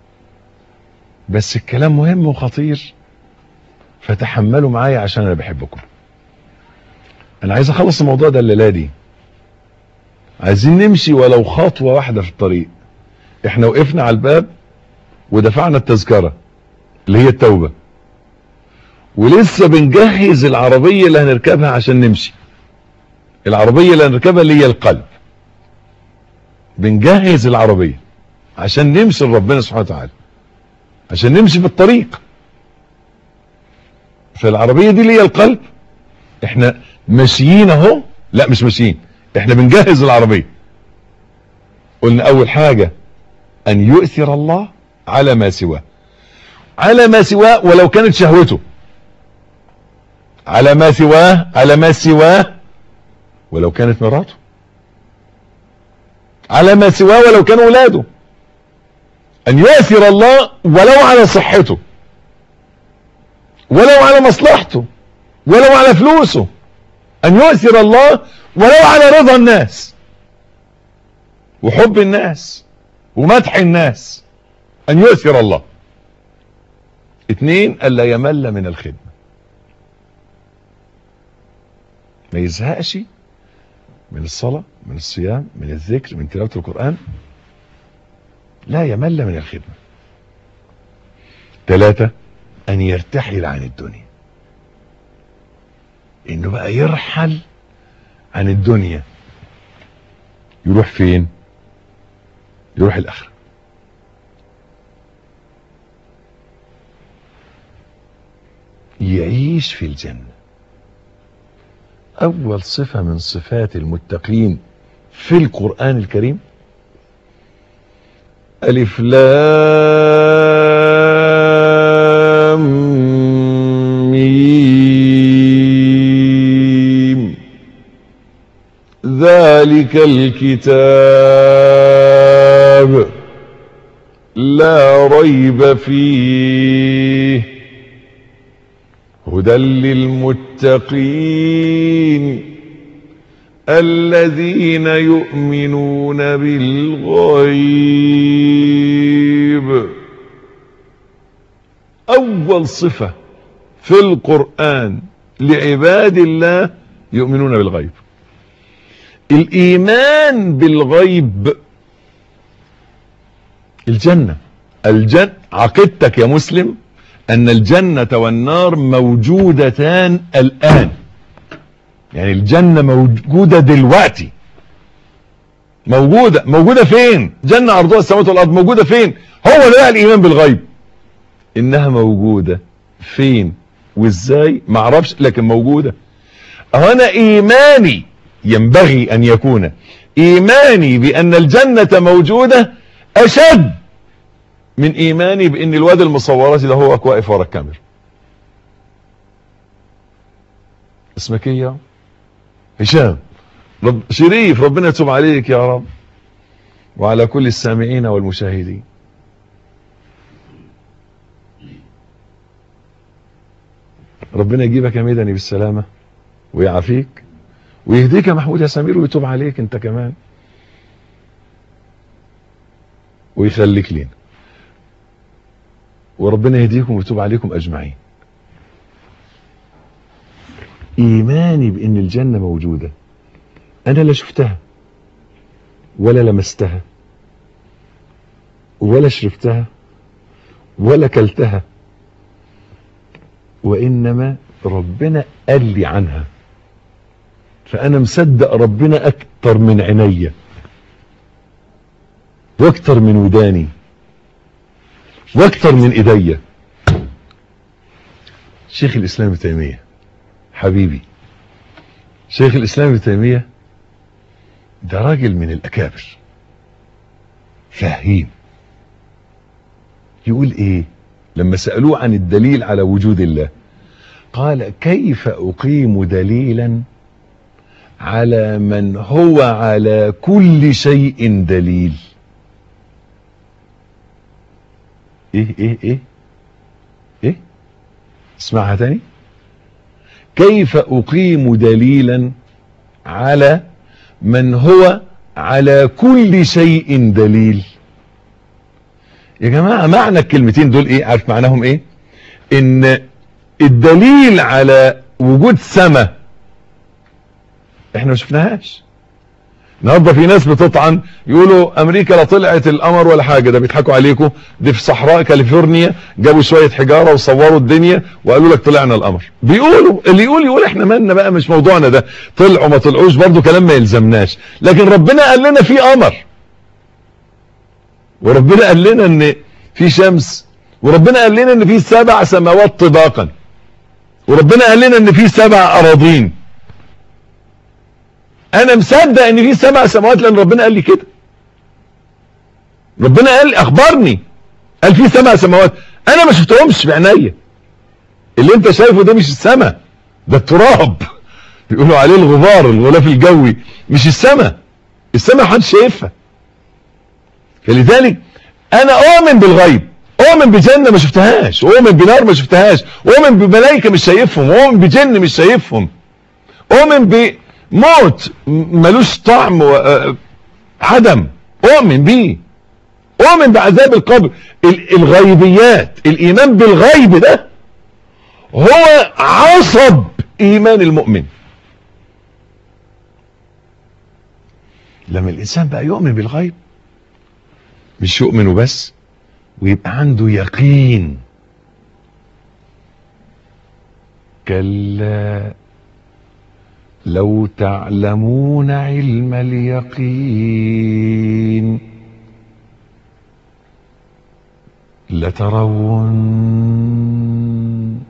بس الكلام مهم وخطير فتحملوا معايا عشان انا بحبكم انا عايز اخلص الموضوع ده الليله دي عايزين نمشي ولو خطوه واحده في الطريق احنا وقفنا على الباب ودفعنا التذكره اللي هي التوبه ولسه بنجهز العربيه اللي هنركبها عشان نمشي العربيه اللي هنركبها اللي هي القلب بنجهز العربيه عشان نمشي لربنا سبحانه وتعالى عشان نمشي في الطريق فالعربيه دي اللي هي القلب احنا ماشيين اهو لا مش ماشيين احنا بنجهز العربيه قلنا اول حاجه ان يؤثر الله على ما سواه على ما سواه ولو كانت شهوته على ما سواه على ما سواه ولو كانت مراته على ما سواه ولو كانوا ولاده ان يؤثر الله ولو على صحته ولو على مصلحته ولو على فلوسه ان يؤثر الله ولو على رضا الناس وحب الناس ومدح الناس ان يؤثر الله اتنين الا يمل من الخدمة ما يزهقش من الصلاة من الصيام من الذكر من تلاوة القرآن لا يمل من الخدمة ثلاثة ان يرتحل عن الدنيا انه بقى يرحل عن الدنيا يروح فين يروح الاخره يعيش في الجنه اول صفه من صفات المتقين في القران الكريم الف لام ميم ذلك الكتاب لا ريب فيه هدى للمتقين الذين يؤمنون بالغيب اول صفة في القرآن لعباد الله يؤمنون بالغيب الايمان بالغيب الجنة الجنة عقيدتك يا مسلم ان الجنة والنار موجودتان الان يعني الجنة موجودة دلوقتي موجودة موجودة فين جنة عرضها السماوات والارض موجودة فين هو ده بقى الايمان بالغيب انها موجودة فين وازاي معرفش لكن موجودة اهو انا ايماني ينبغي ان يكون ايماني بان الجنة موجودة اشد من ايماني بان الواد المصوراتي ده هو واقف ورا الكاميرا اسمك ايه يا هشام رب شريف ربنا يتوب عليك يا رب وعلى كل السامعين والمشاهدين ربنا يجيبك يا ميداني بالسلامة ويعافيك ويهديك يا محمود يا سمير ويتوب عليك انت كمان ويخليك لينا وربنا يهديكم ويتوب عليكم اجمعين ايماني بان الجنة موجودة انا لا شفتها ولا لمستها ولا شربتها ولا كلتها وانما ربنا قال لي عنها فانا مصدق ربنا اكتر من عينيا واكتر من وداني واكتر من ايديا شيخ الاسلام ابن تيميه حبيبي شيخ الاسلام ابن تيميه ده راجل من الاكابر فهيم يقول ايه لما سألوه عن الدليل على وجود الله قال كيف اقيم دليلا على من هو على كل شيء دليل ايه ايه ايه ايه اسمعها تاني كيف اقيم دليلا على من هو على كل شيء دليل يا جماعة معنى الكلمتين دول ايه عارف معناهم ايه ان الدليل على وجود سماء احنا ما شفناهاش النهارده في ناس بتطعن يقولوا امريكا لا طلعت القمر ولا حاجه ده بيضحكوا عليكم دي في صحراء كاليفورنيا جابوا شويه حجاره وصوروا الدنيا وقالوا لك طلعنا القمر بيقولوا اللي يقول يقول احنا مالنا بقى مش موضوعنا ده طلعوا ما طلعوش برضو كلام ما يلزمناش لكن ربنا قال لنا في قمر وربنا قال لنا ان في شمس وربنا قال لنا ان في سبع سماوات طباقا وربنا قال لنا ان في سبع اراضين انا مصدق ان في سبع سماوات لان ربنا قال لي كده ربنا قال اخبرني قال في سبع سماوات انا ما شفتهمش بعينيا اللي انت شايفه ده مش السماء ده التراب بيقولوا عليه الغبار الغلاف الجوي مش السماء السماء محدش شايفها فلذلك انا اؤمن بالغيب اؤمن بجنة ما شفتهاش اؤمن بنار ما شفتهاش اؤمن بملائكة مش شايفهم اؤمن بجن مش شايفهم اؤمن بموت ملوش طعم وعدم اؤمن بيه اؤمن بعذاب القبر الغيبيات الايمان بالغيب ده هو عصب ايمان المؤمن لما الانسان بقى يؤمن بالغيب مش يؤمن وبس ويبقى عنده يقين كلا لو تعلمون علم اليقين لترون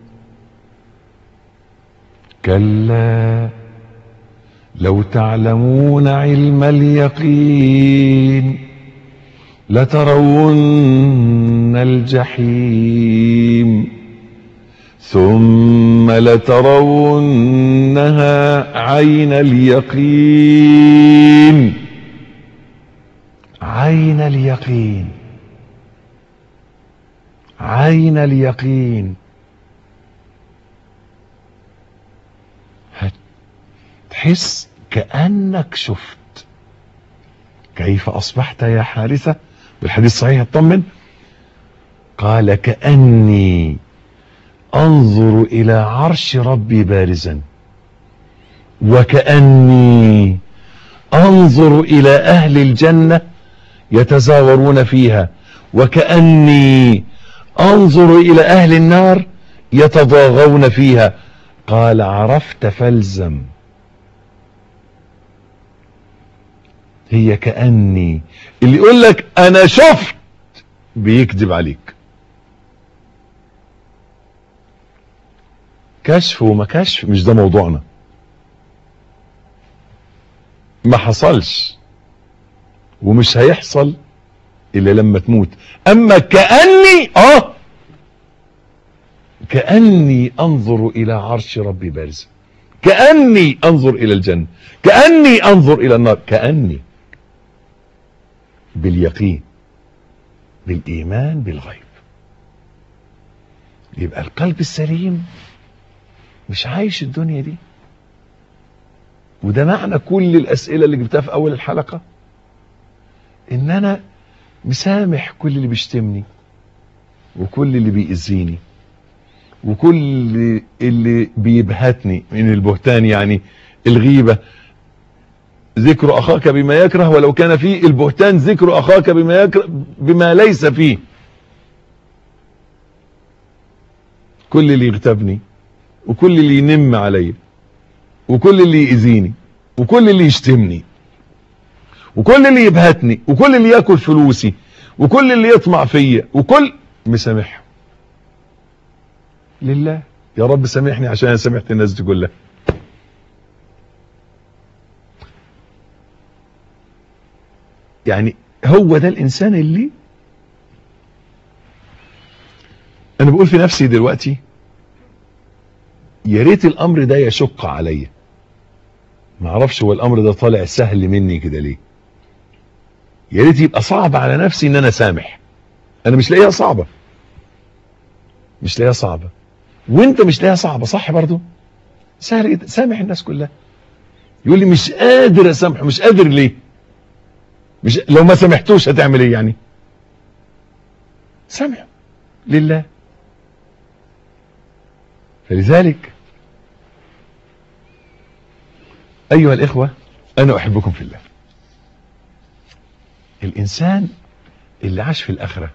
كلا لو تعلمون علم اليقين لترون الجحيم ثم لترونها عين اليقين عين اليقين عين اليقين هتحس كأنك شفت كيف أصبحت يا حارثة بالحديث صحيح اطمن قال كأني أنظر إلى عرش ربي بارزا وكأني أنظر إلى أهل الجنة يتزاورون فيها وكأني أنظر إلى أهل النار يتضاغون فيها قال عرفت فالزم هي كأني اللي يقول لك أنا شفت بيكذب عليك كشف وما كشف مش ده موضوعنا ما حصلش ومش هيحصل الا لما تموت اما كأني اه كأني انظر الى عرش ربي بارزا كأني انظر الى الجنة كأني انظر الى النار كأني باليقين بالايمان بالغيب يبقى القلب السليم مش عايش الدنيا دي وده معنى كل الاسئله اللي جبتها في اول الحلقه ان انا مسامح كل اللي بيشتمني وكل اللي بيأذيني وكل اللي بيبهتني من البهتان يعني الغيبة ذكر أخاك بما يكره ولو كان فيه البهتان ذكر أخاك بما يكره بما ليس فيه كل اللي يغتابني وكل اللي ينم عليا وكل اللي يأذيني وكل اللي يشتمني وكل اللي يبهتني وكل اللي ياكل فلوسي وكل اللي يطمع فيا وكل مسامحهم لله يا رب سامحني عشان انا سامحت الناس دي كلها يعني هو ده الانسان اللي انا بقول في نفسي دلوقتي يا ريت الامر ده يشق عليا ما اعرفش هو الامر ده طالع سهل مني كده ليه يا ريت يبقى صعب على نفسي ان انا سامح انا مش لاقيها صعبه مش لاقيها صعبه وانت مش لاقيها صعبه صح برضو سهل جدا سامح الناس كلها يقول لي مش قادر اسامحه مش قادر ليه مش لو ما سامحتوش هتعمل ايه يعني سامحه لله فلذلك ايها الاخوه انا احبكم في الله الانسان اللي عاش في الاخره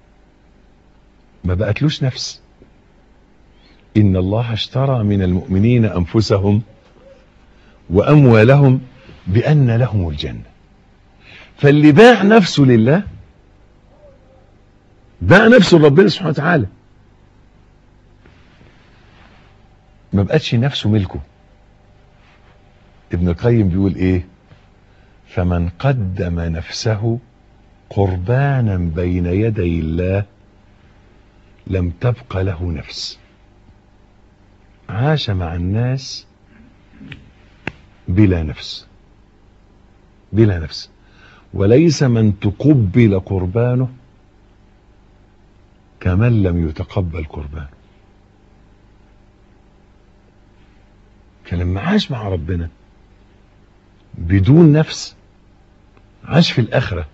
ما بقتلوش نفس ان الله اشترى من المؤمنين انفسهم واموالهم بان لهم الجنه فاللي باع نفسه لله باع نفسه لربنا سبحانه وتعالى ما بقتش نفسه ملكه ابن القيم بيقول ايه فمن قدم نفسه قربانا بين يدي الله لم تبق له نفس عاش مع الناس بلا نفس بلا نفس وليس من تقبل قربانه كمن لم يتقبل قربانه فلما عاش مع ربنا بدون نفس عاش في الآخرة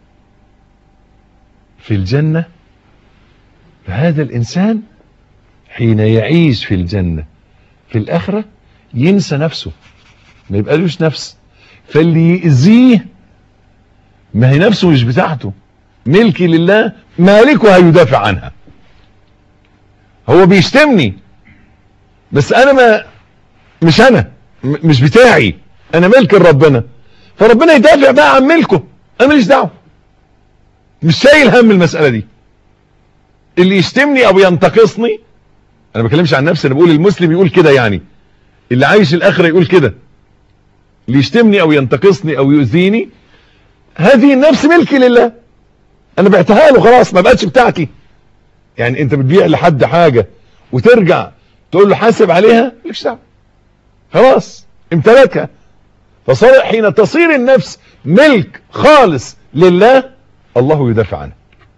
في الجنة فهذا الإنسان حين يعيش في الجنة في الآخرة ينسى نفسه ما يبقالوش نفس فاللي يأذيه ما هي نفسه مش بتاعته ملكي لله مالكه هيدافع عنها هو بيشتمني بس انا ما مش انا م- مش بتاعي انا ملك لربنا فربنا يدافع بقى عن ملكه انا ماليش دعوه مش شايل هم المساله دي اللي يشتمني او ينتقصني انا ما بكلمش عن نفسي انا بقول المسلم يقول كده يعني اللي عايش الاخره يقول كده اللي يشتمني او ينتقصني او يؤذيني هذه النفس ملكي لله انا بعتها له خلاص ما بقتش بتاعتي يعني انت بتبيع لحد حاجه وترجع تقول له حاسب عليها مالكش دعوه خلاص امتلكها فصار حين تصير النفس ملك خالص لله الله يدافع عنها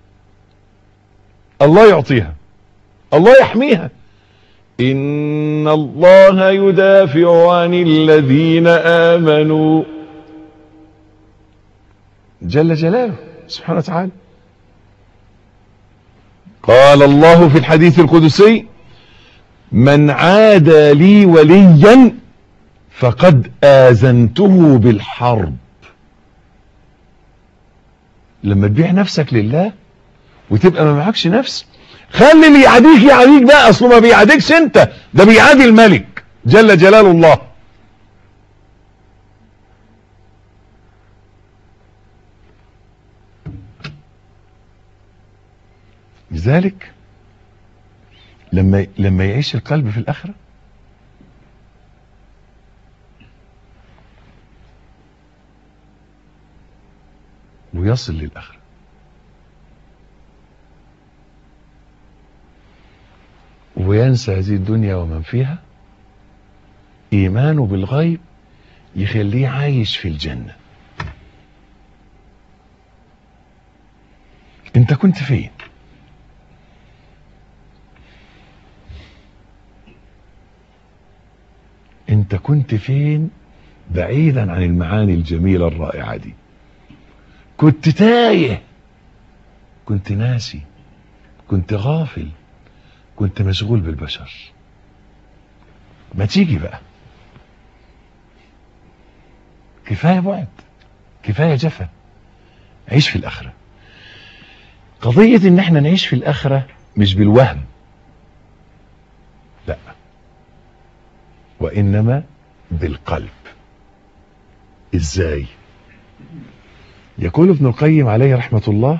الله يعطيها الله يحميها إن الله يدافع عن الذين آمنوا جل جلاله سبحانه وتعالى قال الله في الحديث القدسي من عادى لي وليا فقد آذنته بالحرب لما تبيع نفسك لله وتبقى ما معكش نفس خلي اللي يعاديك يعاديك بقى اصله ما بيعاديكش انت ده بيعادي الملك جل جلال الله لذلك لما لما يعيش القلب في الاخره ويصل للاخره وينسى هذه الدنيا ومن فيها ايمانه بالغيب يخليه عايش في الجنه انت كنت فين انت كنت فين بعيدا عن المعاني الجميله الرائعه دي كنت تايه كنت ناسي كنت غافل كنت مشغول بالبشر ما تيجي بقى كفايه بعد كفايه جفا عيش في الاخره قضيه ان احنا نعيش في الاخره مش بالوهم لا وانما بالقلب ازاي يقول ابن القيم عليه رحمه الله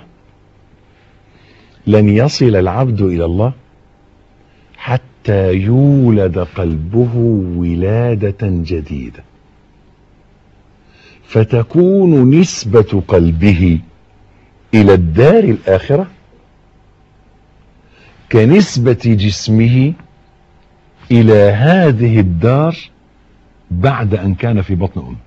لن يصل العبد الى الله حتى يولد قلبه ولاده جديده فتكون نسبه قلبه الى الدار الاخره كنسبه جسمه الى هذه الدار بعد ان كان في بطن امه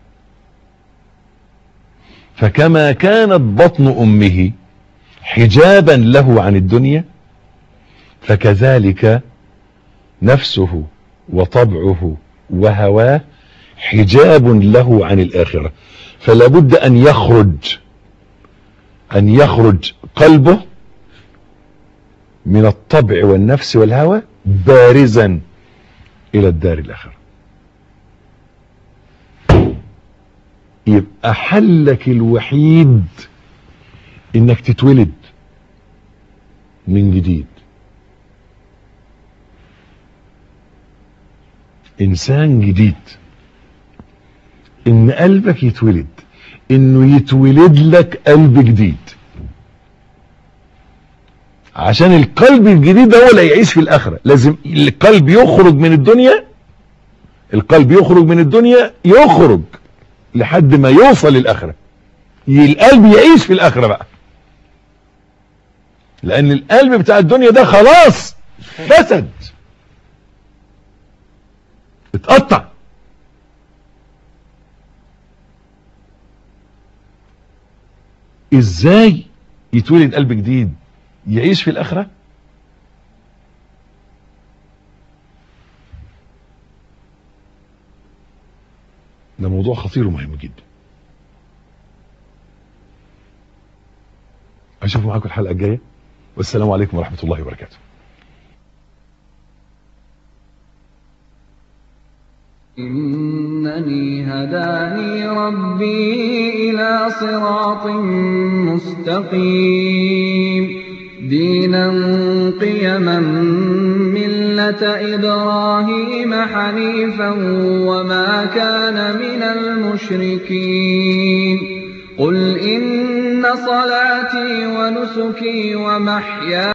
فكما كانت بطن امه حجابا له عن الدنيا فكذلك نفسه وطبعه وهواه حجاب له عن الآخرة فلا بد أن يخرج أن يخرج قلبه من الطبع والنفس والهوى بارزا إلى الدار الآخرة يبقى حلك الوحيد انك تتولد من جديد انسان جديد ان قلبك يتولد انه يتولد لك قلب جديد عشان القلب الجديد ده هو اللي يعيش في الاخره لازم القلب يخرج من الدنيا القلب يخرج من الدنيا يخرج لحد ما يوصل للاخره القلب يعيش في الاخره بقى لان القلب بتاع الدنيا ده خلاص فسد اتقطع ازاي يتولد قلب جديد يعيش في الاخره ده موضوع خطير ومهم جدا اشوف معاكم الحلقه الجايه والسلام عليكم ورحمه الله وبركاته إنني هداني ربي إلى صراط مستقيم دينا قيما ملة إبراهيم حنيفا وما كان من المشركين قل إن صلاتي ونسكي ومحياي